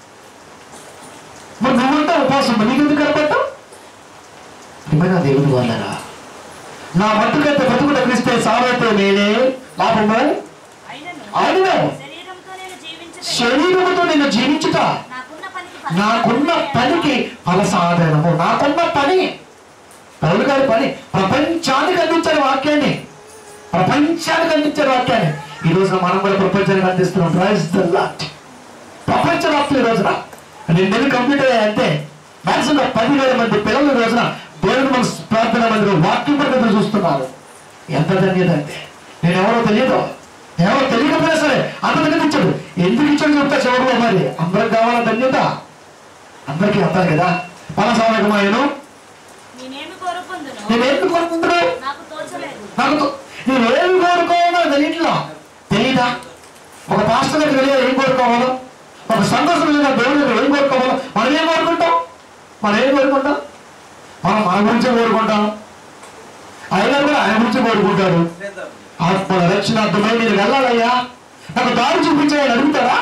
మరి నువ్వుంటే ఉపవాసం మరి నీకు ఎందుకు కనపడ్డావు నిజంగా దేవుడు వాళ్ళరా నా మట్టుకైతే బతుకుట క్రిస్తే సావైతే నేనే లాభమా అయినను అయినను శరీరంతో నేను జీవించటయు శరీరముతో నేను జీవించుట నాకున్న పనికి నాకున్న పనికి ఫలసాధనము నాకున్న పని పౌలు గారి పని ప్రపంచానికి అందించారు వాక్యాన్ని ప్రపంచానికి అందించారు వాక్యాన్ని ఈ రోజున మనం కూడా ప్రపంచానికి అందిస్తున్నాం ప్రైజ్ ద లాట్ ప్రపంచ వ్యాప్తులు ఈ రోజున రెండు నెలలు కంప్లీట్ అయ్యాయి అంతే మ్యాక్సిమం పదివేల మంది పిల్లలు ఈ రోజున దేవుని మన ప్రార్థన మందిలో వాక్యం పద్ధతి చూస్తున్నారు ఎంత ధన్యత అంటే నేను ఎవరో తెలియదు ఎవరో తెలియకపోయినా సరే అంత ధన్యత ఇచ్చాడు ఎందుకు ఇచ్చాడు చెప్తా చివరిలో మరి అందరికి కావాలా ధన్యత అందరికీ అంటారు కదా పలసామకమాయను నేనేమి కోరుకుందును నేను ఎందుకు కోరుకుంటున్నావు నాకు తోచలేదు నాకు తో- నేను ఏమి కోరుకోవాలో తెలియట్లా తెలియదా ఒక పాస్టర్ దగ్గర తెలియదు ఏం కోరుకోవాలో ఒక సంతోషం లేదా దేవుడి దగ్గర ఏం కోరుకోవాలో మనం ఏం కోరుకుంటాం మనం ఏం కోరుకుంటాం మనం మన గురించే కోరుకుంటాం ఆయన కూడా ఆయన గురించి కోరుకుంటారు ఆత్మల రక్షణార్థమై మీరు వెళ్ళాలయ్యా నాకు దారి చూపించాయని అడుగుతారా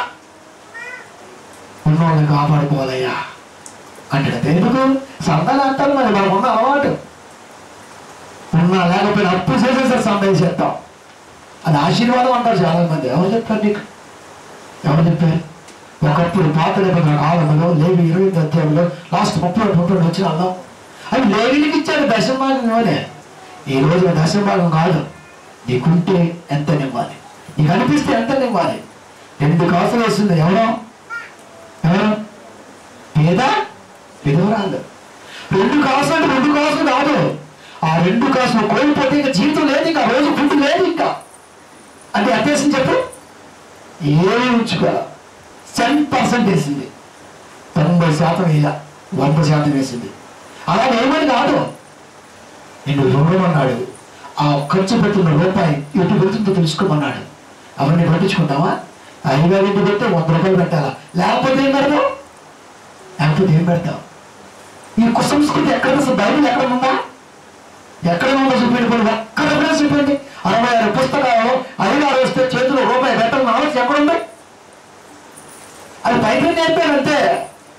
ఉన్నోళ్ళని కాపాడుకోవాలయ్యా అంటాడు ఎందుకు సంతాలు అంటారు మరి మనకున్న అలవాటు ఉన్నా లేకపోయినా అప్పు చేసేసారు సందేహం చేస్తాం అది ఆశీర్వాదం అంటారు చాలా మంది ఎవరు చెప్పారు నీకు ఎవరు చెప్పారు ఒకప్పుడు పాత నిబంధన కాలంలో లేవి ఇరవై అధ్యాయంలో లాస్ట్ ముప్పై ముప్పై వచ్చిన అన్నాం అవి లేవిలికి ఇచ్చారు దశభాగం ఇవ్వలే ఈ రోజు దశభాగం కాదు నీకుంటే ఎంత నివ్వాలి నీకు అనిపిస్తే ఎంత నివ్వాలి రెండు కాసులు వస్తుంది ఎవరో ఎవరు పేద విధవరాలు రెండు కాసులు అంటే రెండు కాసులు కాదు ఆ రెండు కాసులు కోల్పోతే ఇంకా జీవితం లేదు ఇంకా రోజు ఫుడ్ లేదు ఇంకా అంటే అత్యాసం చెప్పు ఏమి ఉంచుకో టెన్ పర్సెంట్ వేసింది తొంభై శాతం వేయ వంద శాతం వేసింది అలా ఏమని కాదు నిన్ను చూడమన్నాడు ఆ ఖర్చు పెడుతున్న రూపాయి ఎటు వెళ్తుందో తెలుసుకోమన్నాడు అవన్నీ పట్టించుకుంటావా అయ్యగారి ఇంటి పెడితే వంద రూపాయలు పెట్టాలా లేకపోతే ఏం పెడతావు లేకపోతే ఏం పెడతావు ఈ కుసంస్కృతి ఎక్కడ అసలు బైబిల్ ఎక్కడ ఉందా ఎక్కడ ఉందో చూపిండి పోయి ఒక్క రూపాయలు చూపిండి అరవై ఆరు పుస్తకాలు అయ్యగారు వస్తే చేతిలో రూపాయి పెట్టాలని ఆలోచన ఎక్కడ ఉంది అది బైబిల్ నేర్పారు అంతే లేకపోతే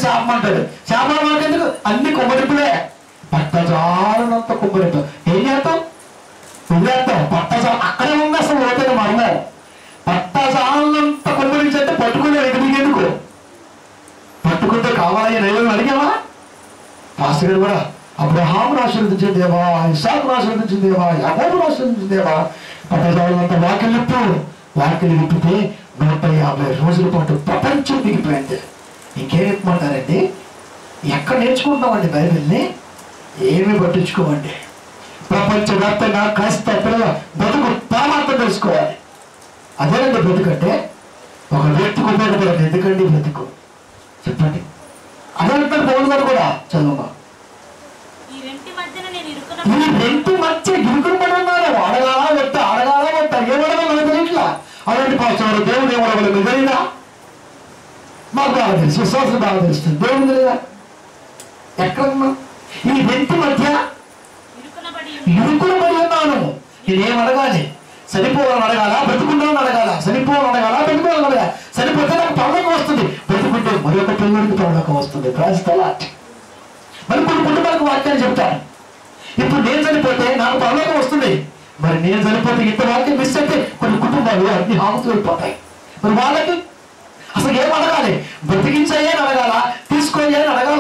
శాపం అంటాడు శాపం మాకెందుకు అన్ని కుమ్మరింపులే పట్టజాలనంత కుమ్మరింపు ఏం చేస్తాం వదిలేస్తాం పట్టజా అక్కడే ఉంది అసలు ఓటైన మరణం పట్టజాలనంత కుమ్మరించంటే పట్టుకునే ఎదురు ఎందుకు పట్టుకుంటే కావాలని రైలు అడిగావా పాస్టర్ గారు కూడా అబ్రహాం ఆశీర్వదించిన దేవా ఇసాకు ఆశీర్వదించిన దేవా యాకోబు ఆశీర్వదించిన దేవా పట్టజాలంత వాకిలు విప్పు వాకిలు విప్పితే నూట యాభై రోజుల పాటు ప్రపంచం దిగిపోయింది ఇంకేం చెప్పమంటారండి ఎక్కడ నేర్చుకుంటామండి బైబిల్ని ఏమి పట్టించుకోమండి ప్రపంచవ్యాప్తంగా కాస్త పిల్లల బతుకు పామార్థం తెలుసుకోవాలి అదేనండి బ్రతుకంటే ఒక వ్యక్తికి ఉపయోగపడదు ఎందుకండి బ్రతుకు చెప్పండి అదే అంటారు పౌరులు గారు కూడా చదువు ఈ రెంటి మధ్యన నేను ఈ ఇరుకున్న రెండు మధ్య గిరుకులు పడి ఉన్నారు అడగాల వద్ద అడగాల వద్ద ఏమడగా మనకు తెలియట్లా అలాంటి పాస్టర్ దేవుడు ఏమడగలు మీకు తెలియదా మాకు బాగా తెలుసు విశ్వాసం బాగా తెలుస్తుంది దేవుడు తెలియదా ఎక్కడ ఉన్నాం ఈ రెండు మధ్య ఇరుకునబడి ఇరుకులు పడి ఉన్నాను నేనేం అడగాలి చనిపోవాలని అడగాల బ్రతుకుండాలని అడగాల చనిపోవాలని అడగాల బ్రతుకోవాలని అడగాల చనిపోతే నాకు పరలోకం వస్తుంది బ్రతుకుంటే మరొక పిల్లడికి పరలోకం వస్తుంది క్రైస్తలాట్ మరి కొన్ని కుటుంబాలకు వాక్యాన్ని చెప్తాను ఇప్పుడు నేను చనిపోతే నాకు పరలోకం వస్తుంది మరి నేను చనిపోతే ఇంత వాక్యం మిస్ అయితే కొన్ని కుటుంబాలు అన్ని హామతులు అయిపోతాయి మరి వాళ్ళకి అసలు ఏం అడగాలి బ్రతికించాయని అడగాల తీసుకోయ్యని అడగాల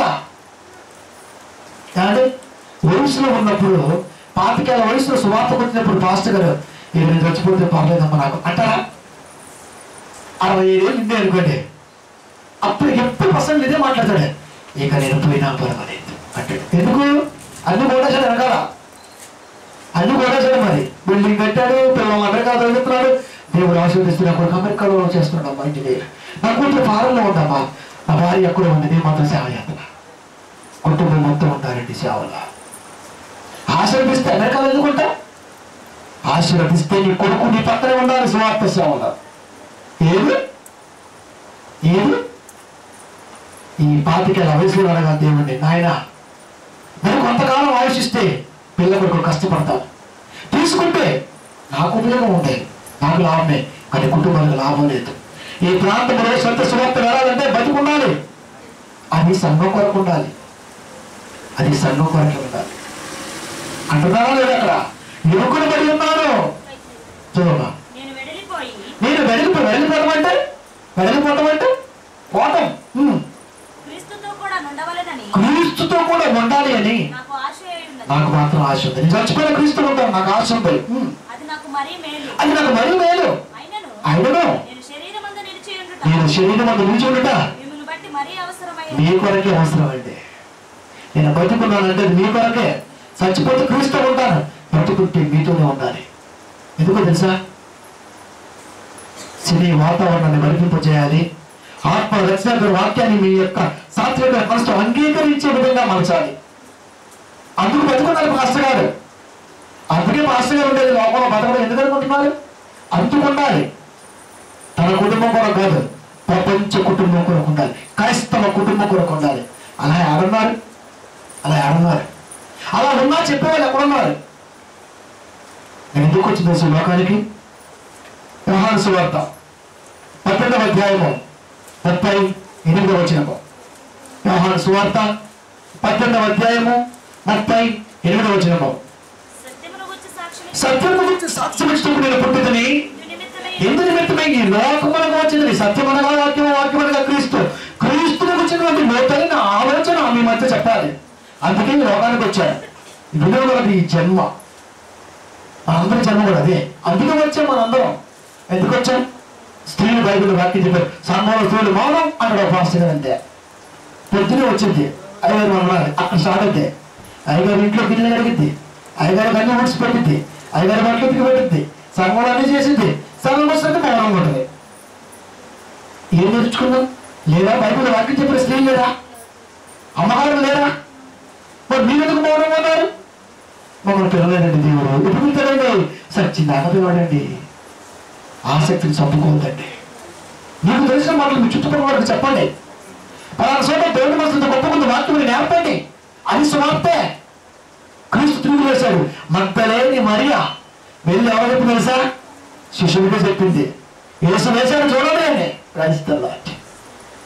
కానీ వయసులో ఉన్నప్పుడు పాతికేళ్ళ వయసులో సువార్త వచ్చినప్పుడు పాస్టర్ గారు ఇక నేను చచ్చిపోతే పర్లేదమ్మా నాకు అంటారా అరవై ఏళ్ళు నిండే అనుకోండి అప్పుడు ఎప్పుడు పర్సెంట్ ఇదే మాట్లాడతాడు ఇక నేను పోయినా పర్వాలేదు అంటాడు ఎందుకు అన్ని కొట్టేసాడు వెనకాల అన్ని కొట్టేసాడు మరి బిల్డింగ్ కట్టాడు పిల్లలు అమెరికా చదువుతున్నాడు దేవుడు ఆశీర్వదిస్తున్నా కొడుకు అమెరికాలో చేస్తున్నాడు అమ్మా ఇంజనీర్ నా కూతురు ఫారెన్లో ఉందమ్మా నా భార్య ఎక్కడ ఉంది నేను మాత్రం సేవ చేస్తున్నా కుటుంబం మొత్తం ఉంటారండి సేవలో ఆశీర్వదిస్తే అమెరికాలో ఎందుకుంటా ఆశీర్వదిస్తే నీ కొడుకు నీ పక్కనే ఉండాలి సువార్త సేవలో ఏది ఏది ఈ పాతికేళ్ళ వయసులో అడగా దేవుణ్ణి నాయన నేను కొంతకాలం ఆలోచిస్తే పిల్ల కొడుకు కష్టపడతాను తీసుకుంటే నాకు ఉపయోగం ఉంటాయి నాకు లాభమే కానీ కుటుంబానికి లాభం లేదు ఈ ప్రాంతంలో సొంత సువార్త వెళ్ళాలంటే బతికుండాలి అది సంఘం కొరకు ఉండాలి అది సంఘం కొరకు ఉండాలి అంటున్నారా లేదు అక్కడ యువకులు పడి ఉన్నాను చూడమ్మా నేను వెడలిపోయి నేను వెలిగిపో వెళ్ళిపోవడం అంటే వెళ్ళిపోవడం అంటే పోవటం ఉమ్. క్రీస్తుతో కూడా నుండవలెనని క్రీస్తుతో కూడా ఉండాలి అని నాకు ఆశ అయి ఉన్నది నాకు మాత్రం ఆశ ఉంది నేను చచ్చిపోయిన క్రీస్తు ఉంటాను నాకు ఆశ ఉంది ఉమ్. అది నాకు మరీ మేలు అది నాకు మరీ మేలు అయినను అయినను నేను శరీరమందు నిలిచి ఉండుట నేను శరీరం అందు నిలిచి ఉండట మిమ్మల్ని బట్టి మరీ అవసరమై మీ కొరకే అవసరం అండి నేను బతుకున్నానంటే అది మీ కొరకే చచ్చిపోతే క్రీస్తు ఉంటాను బతుకుంటే మీతోనే ఉండాలి ఎందుకో తెలుసా సినీ వాతావరణాన్ని మరిపింపజేయాలి ఆత్మ రచన వాక్యాన్ని మీ యొక్క సాత్విక మనసుతో అంగీకరించే విధంగా మలచాలి అందుకు బతుకున్నారు మాస్టర్ గారు అందుకే మాస్టర్ గారు ఉండేది లోపల బతకడం ఎందుకు అనుకుంటున్నారు అందుకు ఉండాలి తన కుటుంబం కొరకు కాదు ప్రపంచ కుటుంబం కొరకు ఉండాలి క్రైస్తవ కుటుంబం కొరకు ఉండాలి అలా ఆడున్నారు అలా ఆడున్నారు అలా ఉన్నా చెప్పేవాళ్ళు ఎక్కడున్నారు నేను ఎందుకు వచ్చింది అసలు లోకానికి వ్యవహార సువార్త పన్నెండవ అధ్యాయము ముప్పై ఎనిమిదవ వచ్చినము వ్యవహార సువార్త పన్నెండవ అధ్యాయము ముప్పై ఎనిమిదవ వచ్చినము సత్యమును గురించి సాక్షి సత్యం గురించి సాక్ష్యం ఇచ్చినప్పుడు నేను పుట్టిదని నిమిత్తమై ఎందు నిమిత్తమై ఈ లోకములకు వచ్చినది సత్యమనగా వాక్యం వాక్యమనగా క్రీస్తు క్రీస్తుకు వచ్చినటువంటి లోతైన ఆలోచన మీ మధ్య చెప్పాలి అందుకే ఈ లోకానికి వచ్చాడు విలువలది ఈ జన్మ మనందరి జన్మ కూడా అదే అందుకే వచ్చాం మనందరం ఎందుకు వచ్చాం స్త్రీలు బైబిల్ వాక్యం చెప్పారు సంఘంలో స్త్రీలు మౌనం అక్కడ పాస్టర్ గారు అంతే పొద్దునే వచ్చింది అయ్యగారు మనమాలి అక్కడ స్టార్ట్ అయితే అయ్యగారు ఇంట్లో గిన్నెలు కడిగింది అయ్యగారు అన్ని ముడిచి పెట్టింది అయ్యగారు బట్టలు ఉతికి పెట్టింది సంఘంలో అన్ని చేసింది సంఘం వస్తుంటే మౌనం ఉంటుంది ఏం నేర్చుకున్నాం లేదా బైబిల్ వాక్యం చెప్పిన స్త్రీలు లేరా అమ్మగారు లేరా మరి మీరు ఎందుకు మౌనం ఉన్నారు మమ్మల్ని పిలవలేదండి దేవుడు ఎప్పుడు పిలుతాడండి సచ్చిందాక పిలవడండి ఆసక్తిని చంపుకోవద్దండి మీకు తెలిసిన మాటలు మీ చుట్టుపక్కల వాళ్ళకి చెప్పండి పలానా చోట దేవుడి మనసులతో గొప్ప మంది వాక్యం నేర్పండి అది సువార్తే క్రీస్తు తిరిగి వేశాడు మగ్ధలేని మరియా వెళ్ళి ఎవరు చెప్పి తెలుసా శిష్యుడికి చెప్పింది యేసు వేశాడు చూడండి అని రాజిస్తల్లా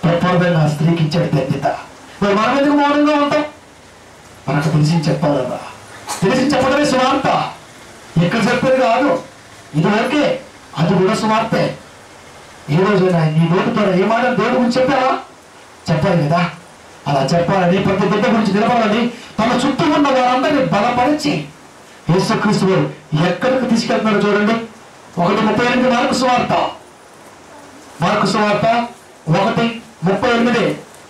ప్రప్రదంగా ఆ స్త్రీకి ఇచ్చాడు బాధ్యత మరి మనం ఎందుకు మౌనంగా ఉంటాం మనకు తెలిసి చెప్పాలన్నా తెలిసి చెప్పడమే సువార్త ఎక్కడ చెప్పేది కాదు ఇది ఓకే అది కూడా సువార్తే ఏ రోజైనా నీ నోటి ద్వారా ఏ మాట దేవుడి గురించి చెప్పావా చెప్పాలి కదా అలా చెప్పాలని ప్రతి బిడ్డ గురించి నిలబడాలని తన చుట్టూ ఉన్న వారందరినీ బలపరిచి యేసుక్రీస్తు వారు ఎక్కడికి తీసుకెళ్తున్నారో చూడండి ఒకటి ముప్పై ఎనిమిది మార్కు సువార్త మార్కు సువార్త ఒకటి ముప్పై ఎనిమిది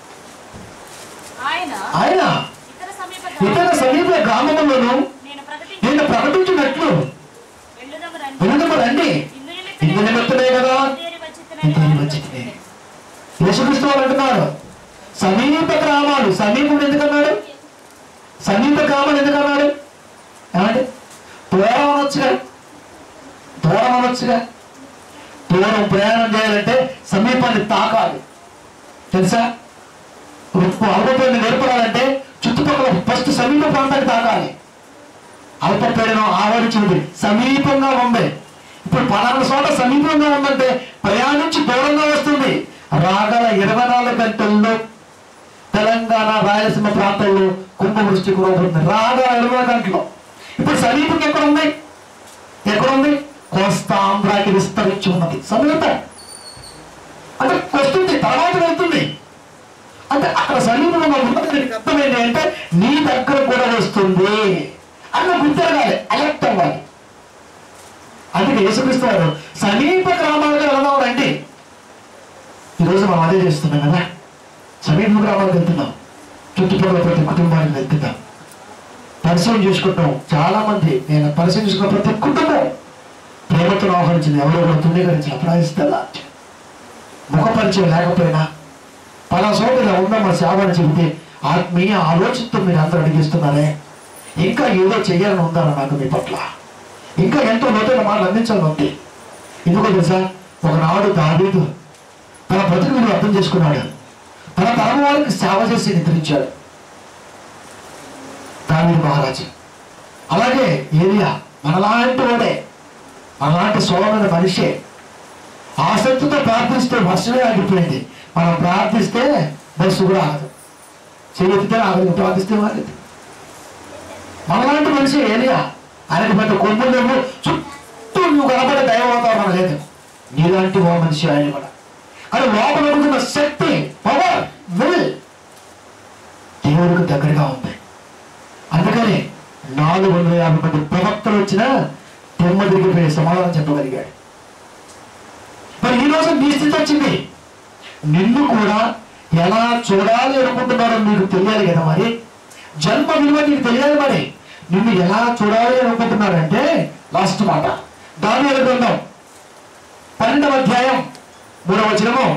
ఆయన ఆయన ఇతర సమీప ఇతర సమీప గ్రామములను నేను ప్రకటించి నేను ప్రకటించినట్లు వెళ్ళుదము రండి వినుదము రండి ఇందు ఇందు నిమిత్తమే కదా బయలుదేరి వచ్చితినని ఇంకేం వారితో వచ్చింది చెప్పెను. యేసుక్రీస్తు వారు అంటున్నారు సమీప గ్రామాలు సమీపం ఎందుకన్నాడు సమీప గ్రామాలు ఎందుకన్నాడు ఏమండి దూరం అనొచ్చుగా దూరం అనొచ్చుగా దూరం ప్రయాణం చేయాలంటే సమీపాన్ని తాకాలి తెలుసా ఉప్పు అల్పపీడనం ఏర్పడాలంటే చుట్టుపక్కల ఫస్ట్ సమీప ప్రాంతానికి తాకాలి అల్పపీడనం ఆవరించింది సమీపంగా ఉంది ఇప్పుడు పలానా చోట సమీపంగా ఉందంటే ప్రయాణించి దూరంగా వస్తుంది రాగల ఇరవై నాలుగు గంటల్లో తెలంగాణ రాయలసీమ ప్రాంతాల్లో కుంభవృష్టి కురవుతుంది రాగల ఇరవై గంటల్లో ఇప్పుడు సమీపం ఎక్కడ ఉంది ఎక్కడ ఉంది కోస్తా ఆంధ్రాకి విస్తరించి ఉన్నది సమీపం అంటే వస్తుంది తర్వాత వెళ్తుంది అంటే అక్కడ సమీపంలో ఉన్నది నీకు అర్థమైంది అంటే నీ దగ్గర కూడా వస్తుంది అన్న గుర్తిరగాలి అలర్ట్ అవ్వాలి అందుకే యేసుక్రీస్తు వారు సమీప గ్రామాలుగా వెళదాం రండి ఈరోజు మనం అదే చేస్తున్నాం కదా సమీప గ్రామాలకు వెళ్తున్నాం చుట్టుపక్కల ప్రతి కుటుంబానికి వెళ్తున్నాం పరిచయం చేసుకుంటాం చాలా మంది నేను పరిచయం చేసుకున్న ప్రతి కుటుంబం ప్రేమతో ఆహ్వానించింది ఎవరో ఒకరు తుండీకరించి అప్రాయిస్తుందా ముఖ పరిచయం లేకపోయినా పలా చోట ఇలా ఉందా మన సేవ అని చెబితే ఆత్మీయ ఆలోచనతో మీరు అందరూ అడిగిస్తున్నారే ఇంకా ఏదో చెయ్యాలని ఉందా నాకు మీ పట్ల ఇంకా ఎంతో లోతైన మాటలు అందించాలని ఉంది ఎందుకో తెలుసా ఒకనాడు దావీదు తన బ్రతుకు విలువ అర్థం చేసుకున్నాడు తన తరం వారికి సేవ చేసి నిద్రించాడు దావీదు మహారాజు అలాగే ఏరియా మనలాంటి వాడే మనలాంటి సోదరుల మనిషే ఆసక్తితో ప్రార్థిస్తే వర్షమే ఆగిపోయింది మనం ప్రార్థిస్తే బస్సు కూడా ఆగదు చేయెత్తితే ఆగదు ప్రార్థిస్తే ఆగదు మనలాంటి మనిషి ఏలియా ఆయనకు పెద్ద కొమ్ములు లేవు చుట్టూ నువ్వు కనబడే దైవతావరణ లేదు నీలాంటి ఓ మనిషి ఆయన కూడా కానీ లోపల ఉంటున్న శక్తి పవర్ విల్ దేవుడికి దగ్గరగా ఉంది అందుకని నాలుగు వందల యాభై మంది ప్రవక్తలు వచ్చినా తిమ్మ దిగిపోయి సమాధానం చెప్పగలిగాడు మరి ఈ రోజు నీ స్థితి వచ్చింది నిన్ను కూడా ఎలా చూడాలి అనుకుంటున్నారో మీకు తెలియాలి కదా మరి జన్మ విలువ నీకు తెలియాలి మరి నిన్ను ఎలా చూడాలి అనుకుంటున్నారంటే లాస్ట్ మాట దాని గ్రంథం పన్నెండవ అధ్యాయం మూడవ వచనము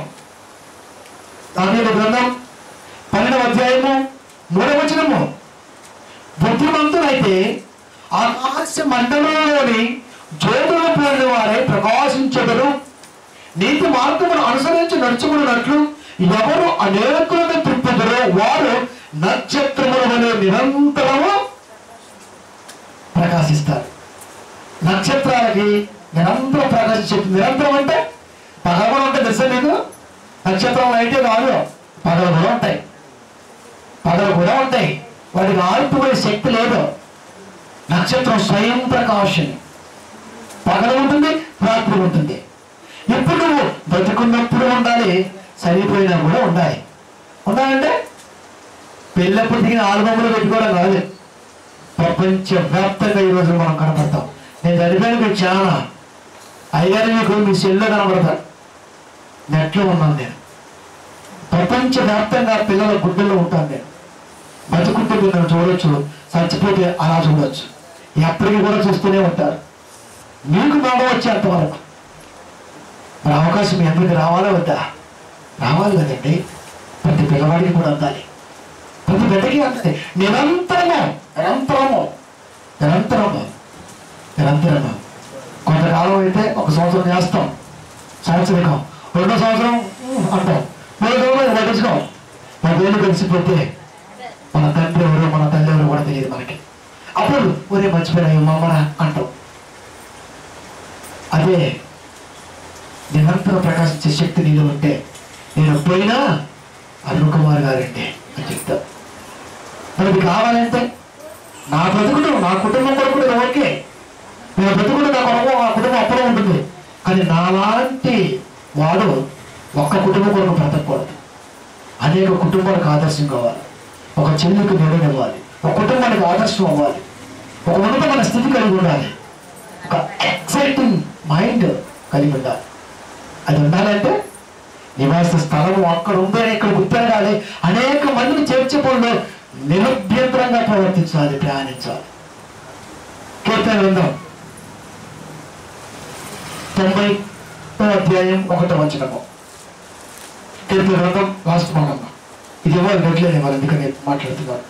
దాని గ్రంథం పన్నెండవ అధ్యాయము మూడవ వచనము బుద్ధిమంతులైతే ఆకాశ మండలంలోని జ్యోతుల పోలిన వారే ప్రకాశించగలరు నీతి మార్గమును అనుసరించి నడుచుకున్నట్లు ఎవరు అనేకులను తిప్పుదరో వారు నక్షత్రముల వలె నిరంతరము ప్రకాశిస్తారు నక్షత్రాలకి నిరంతరం ప్రకాశించేది నిరంతరం అంటే పగలు కూడా ఉంటాయి తెలుసా నీకు నక్షత్రం అయితే కాదు పగలు కూడా ఉంటాయి పగలు కూడా ఉంటాయి వాటికి ఆర్పుకునే శక్తి లేదు నక్షత్రం స్వయం ప్రకాశం పగలు ఉంటుంది రాత్రి ఉంటుంది ఇప్పుడు నువ్వు బతుకున్నప్పుడు ఉండాలి చనిపోయినా కూడా ఉండాలి ఉండాలంటే పెళ్ళప్పుడు దిగిన ఆల్బమ్లో పెట్టుకోవడం కాదు ప్రపంచ వ్యాప్తంగా ఈరోజు మనం కనపడతాం నేను చనిపోయిన మీకు చాలా అయ్యారు మీకు మీ సెల్లో కనపడతారు నెట్లో ఉన్నాను నేను ప్రపంచ వ్యాప్తంగా పిల్లల గుడ్డల్లో ఉంటాను నేను బతుకుంటే మీరు నన్ను చూడొచ్చు చచ్చిపోతే అలా చూడొచ్చు ఎప్పటికీ కూడా చూస్తూనే ఉంటారు మీకు మాట వచ్చేంత వరకు మరి అవకాశం మీ అందరికి రావాలా వద్దా రావాలి కదండి ప్రతి పిల్లవాడికి కూడా అందాలి ప్రతి బిడ్డకి అంతే నిరంతరము నిరంతరము నిరంతరము నిరంతరము కొంతకాలం అయితే ఒక సంవత్సరం చేస్తాం సంవత్సరికం రెండో సంవత్సరం ఉమ్, అంటాం మూడో సంవత్సరం పట్టించుకోం పదేళ్ళు కలిసిపోతే మన తండ్రి ఎవరు మన తల్లి ఎవరు కూడా తెలియదు మనకి అప్పుడు ఒరే మర్చిపోయినా మమ్మరా అంటాం అదే నిరంతరం ప్రకాశించే శక్తి నీలో ఉంటే నేను పోయినా అరుణ్ కుమార్ గారండి అని చెప్తారు మనకి కావాలంటే నా బ్రతుకుడు నా కుటుంబం కొరకు కూడా ఓకే నేను బ్రతుకుడు నా కొరకు ఆ కుటుంబం అప్పుడే ఉంటుంది కానీ నాలాంటి వాడు ఒక్క కుటుంబం కొరకు బ్రతకూడదు అనేక కుటుంబాలకు ఆదర్శం కావాలి ఒక చెల్లికి నిడనివ్వాలి ఒక కుటుంబానికి ఆదర్శం అవ్వాలి ఒక ఉన్నతమైన స్థితి కలిగి ఉండాలి ఒక ఎక్సైటింగ్ మైండ్ కలిగి ఉండాలి అది ఉండాలంటే నివాస స్థలము అక్కడ ఉందని ఇక్కడ గుర్తిరగాలి అనేక మందిని చేర్చే పనులు నిరభ్యంతరంగా ప్రవర్తించాలి ప్రయాణించాలి కీర్తన విందాం తొంభై అధ్యాయం ఒకటో వచనము కీర్తన గ్రంథం లాస్ట్ భాగంగా ఇది ఎవరు గట్లేదు ఎవరు అందుకని మాట్లాడుతున్నారు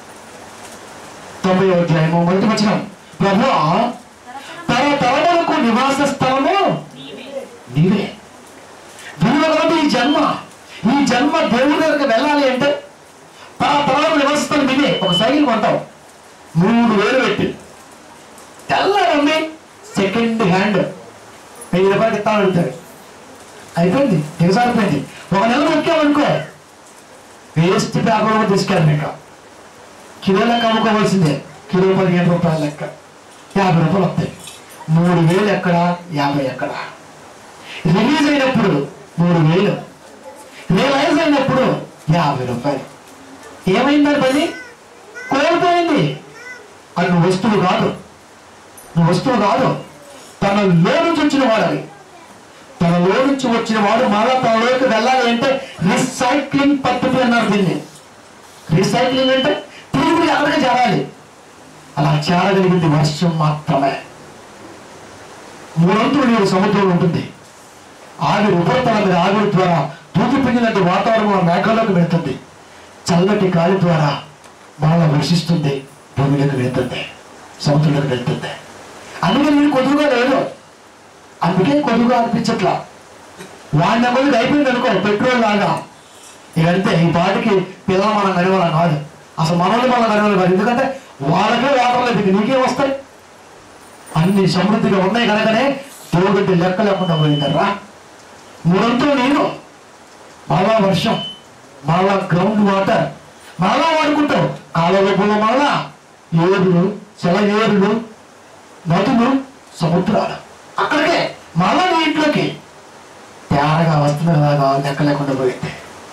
తొంభై అధ్యాయము మొదటి వచనం ప్రభు తన తరములకు నివాస స్థలము నీవే నీవే విలువగలది ఈ జన్మ ఈ జన్మ దేవుడి దగ్గరికి వెళ్ళాలి అంటే తన తరాలు వ్యవస్థలు మీదే ఒక సైకిల్ కొంటాం మూడు వేలు పెట్టి తెల్లారమ్మి సెకండ్ హ్యాండ్ వెయ్యి రూపాయలు ఇస్తాను వెళ్తాడు అయిపోయింది దిగసారిపోయింది ఒక నెల నొక్కామనుకో వేస్ట్ పేపర్ కూడా తీసుకెళ్ళి ఇంకా కిలో లెక్క అమ్ముకోవాల్సిందే కిలో పదిహేను రూపాయల లెక్క యాభై రూపాయలు వస్తాయి మూడు వేలు ఎక్కడ యాభై ఎక్కడ రిలీజ్ అయినప్పుడు మూడు వేలు రియలైజ్ అయినప్పుడు యాభై రూపాయలు ఏమైందని పని కోల్పోయింది అది నువ్వు వస్తువు కాదు నువ్వు వస్తువు కాదు తనలో నుంచి వచ్చిన వాడు అది తనలో నుంచి వచ్చిన వాడు మళ్ళా తనలోకి వెళ్ళాలి అంటే రీసైక్లింగ్ పద్ధతి అన్నారు దీన్ని రీసైక్లింగ్ అంటే తిరిగి అక్కడికి చేరాలి అలా చేరగలిగింది వర్షం మాత్రమే మూడొంతులు నీరు సముద్రంలో ఉంటుంది ఆవిరి ఉపరితల మీద ఆవిరి ద్వారా తూకి పిండినట్టు వాతావరణం మేఘాల్లోకి వెళ్తుంది చల్లటి గాలి ద్వారా మరల వర్షిస్తుంది భూమిలోకి వెళ్తుంది సముద్రంలోకి వెళ్తుంది అందుకే నేను కొద్దుగా లేదు అందుకే కొద్దుగా అనిపించట్లా వాడిన కొద్దిగా అయిపోయింది అనుకో పెట్రోల్ లాగా ఇకంతే ఈ పాటికి పిల్లలు మనం కనివాళ్ళం కాదు అసలు మనల్ని మనం కనివాలి కాదు ఎందుకంటే వాళ్ళకే వాటర్ లేదు ఇక నీకే వస్తాయి అన్ని సమృద్ధిగా ఉన్నాయి కనుకనే దేవుడి లెక్క లేకుండా పోయిందర్రా మూడంతో నేను మళ్ళా వర్షం మళ్ళా గ్రౌండ్ వాటర్ మళ్ళా వాడుకుంటావు కాలువలో మళ్ళా ఏరులు సెలయేరులు నదులు సముద్రాలు అక్కడికే మళ్ళా నీ ఇంట్లోకి తేరగా వస్తున్నలాగా లెక్క లేకుండా పోయింది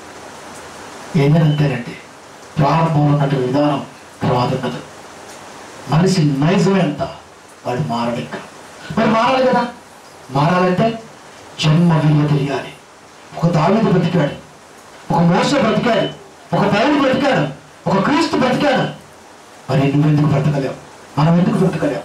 ఏంటంతేనండి ప్రారంభంలో ఉన్నట్టు విధానం తర్వాత ఉన్నది మనిషి నైజమే ఎంత వాడు మారడు ఇంకా మరి మారాలి కదా మారాలంటే జన్మ విలువ తెలియాలి ఒక దావిది బ్రతికాడు ఒక మోస బ్రతికాడు ఒక పౌరుడు బ్రతికాడు ఒక క్రీస్తు బ్రతికాడు మరి నువ్వెందుకు బ్రతకలేవు మనం ఎందుకు బ్రతకలేవు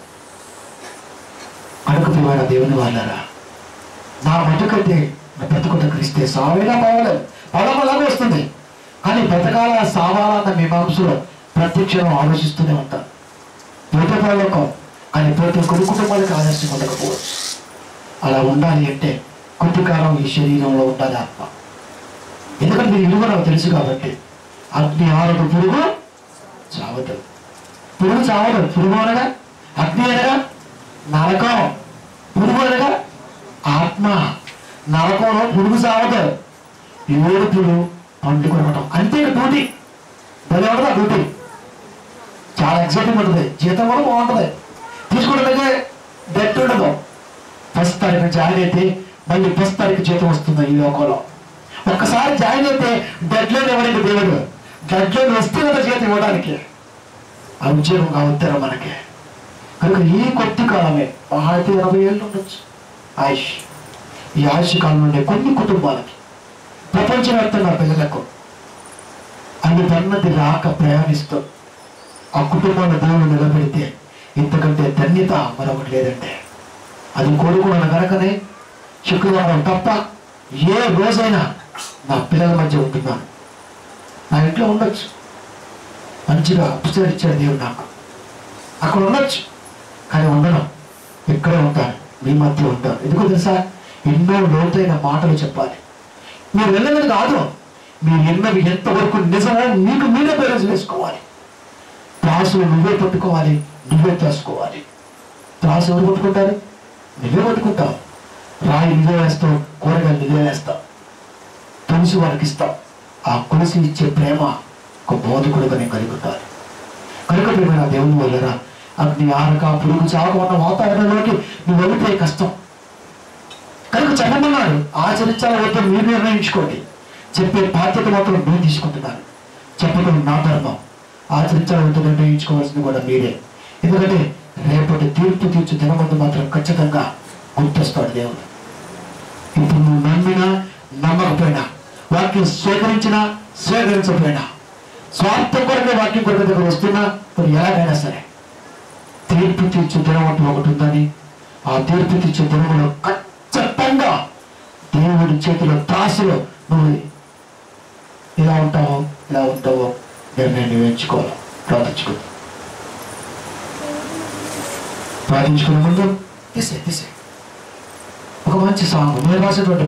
అడుగు పిల్లవాడ దేవుని వాళ్ళారా నా బతుకైతే నా బ్రతుకుట క్రీస్తే సావేలా పోవలేదు పలమలాగా వస్తుంది కానీ బ్రతకాల సావాలన్న మీమాంసలో ప్రత్యక్షం ఆలోచిస్తూనే ఉంటాను పోతే పరలోకం కానీ పోతే కొన్ని కుటుంబాలకు ఆదర్శం ఉండకపోవచ్చు అలా ఉండాలి అంటే కొద్ది కాలం ఈ శరీరంలో ఉండాలి ఆత్మ ఎందుకంటే దీని విలువ నాకు తెలుసు కాబట్టి అగ్ని ఆరదు పురుగు చావదు పురుగు చావదు పురుగు అనగా అగ్ని అనగా నరకం పురుగు అనగా ఆత్మ నరకంలో పురుగు చావదు ఏడుపులు పండుకొనటం అంతే ఇక డ్యూటీ భలే ఉంటుంది ఆ డ్యూటీ చాలా ఎక్సైటింగ్ ఉంటుంది జీతం కూడా బాగుంటుంది తీసుకుంటే డెట్ ఉండదు ఫస్ట్ తారీఖు జాయిన్ అయితే మళ్ళీ ఫస్ట్ తారీఖు జీతం వస్తుంది ఈ లోకంలో ఒక్కసారి జాయిన్ అయితే డెడ్లో ఇవ్వడానికి దేవుడు డెడ్లో వస్తే కదా జీతం ఇవ్వడానికి ఆ ఉద్యోగం కావద్దారా మనకి కనుక ఈ కొద్ది కాలమే మహా అయితే ఇరవై ఏళ్ళు ఉండొచ్చు ఆయుష్ ఈ ఆయుష్ కాలం ఉండే కొన్ని కుటుంబాలకి ప్రపంచవ్యాప్తంగా పిల్లలకు అన్ని పన్నది రాక ప్రయాణిస్తూ ఆ కుటుంబాన్ని దేవుడు నిలబెడితే ఇంతకంటే ధన్యత మరొకటి లేదంటే అది కోరుకున్నాను కనుకనే శుక్రవారం తప్ప ఏ రోజైనా నా పిల్లల మధ్య ఉంటున్నాను నా ఇంట్లో ఉండొచ్చు మంచిగా అప్సర్ ఇచ్చాడు దేవుడు నాకు అక్కడ ఉండొచ్చు కానీ ఉండను ఇక్కడే ఉంటాను మీ మధ్య ఉంటాను ఎందుకో తెలుసా ఎన్నో లోతైన మాటలు చెప్పాలి మీరు వెళ్ళలేదు కాదు మీరు ఎన్నవి ఎంతవరకు నిజమో మీకు మీరే పేరు వేసుకోవాలి త్రాసులు నువ్వే పట్టుకోవాలి నువ్వే చేసుకోవాలి త్రాసు ఎవరు పట్టుకుంటారు నువ్వే పట్టుకుంటావు రాయి నువ్వే వేస్తావు కూరగాయలు నువ్వే వేస్తావు తులసి వారికి ఇస్తావు ఆ కొలిసి ఇచ్చే ప్రేమ ఒక బోధకుడుగా నేను కలిగి ఉండాలి కనుక ప్రేమైన దేవుని వల్లరా అగ్ని ఆరక పురుగు చాక ఉన్న వాతావరణంలోకి నువ్వు వెళితే కష్టం కనుక చెప్పమన్నాడు ఆచరించాలి వద్ద మీరు నిర్ణయించుకోండి చెప్పే బాధ్యత మాత్రం నేను తీసుకుంటున్నాను చెప్పడం నా ధర్మం ఆచరించాలి వద్ద నిర్ణయించుకోవాల్సింది కూడా మీరే ఎందుకంటే రేపటి తీర్పు తీర్చు దినమందు మాత్రం ఖచ్చితంగా గుర్తొస్తాడు దేవుడు ఇప్పుడు నువ్వు నమ్మినా నమ్మకపోయినా వాక్యం స్వీకరించినా స్వీకరించకపోయినా స్వార్థం కొరకే వాక్యం కొరకు దగ్గర వస్తున్నా మరి ఎలాగైనా సరే తీర్పు తీర్చు దినం అంటూ ఒకటి ఉందని ఆ తీర్పు తీర్చే దినములో ఖచ్చితంగా దేవుడి చేతిలో త్రాసులో నువ్వు ఇలా ఉంటావో ఇలా ఉంటావో నిర్ణయం నువ్వు ఎంచుకోవాలి ప్రార్థించుకో ప్రార్థించుకునే ముందు తీసే తీసే ఒక మంచి సాంగ్ నేను రాసేటువంటి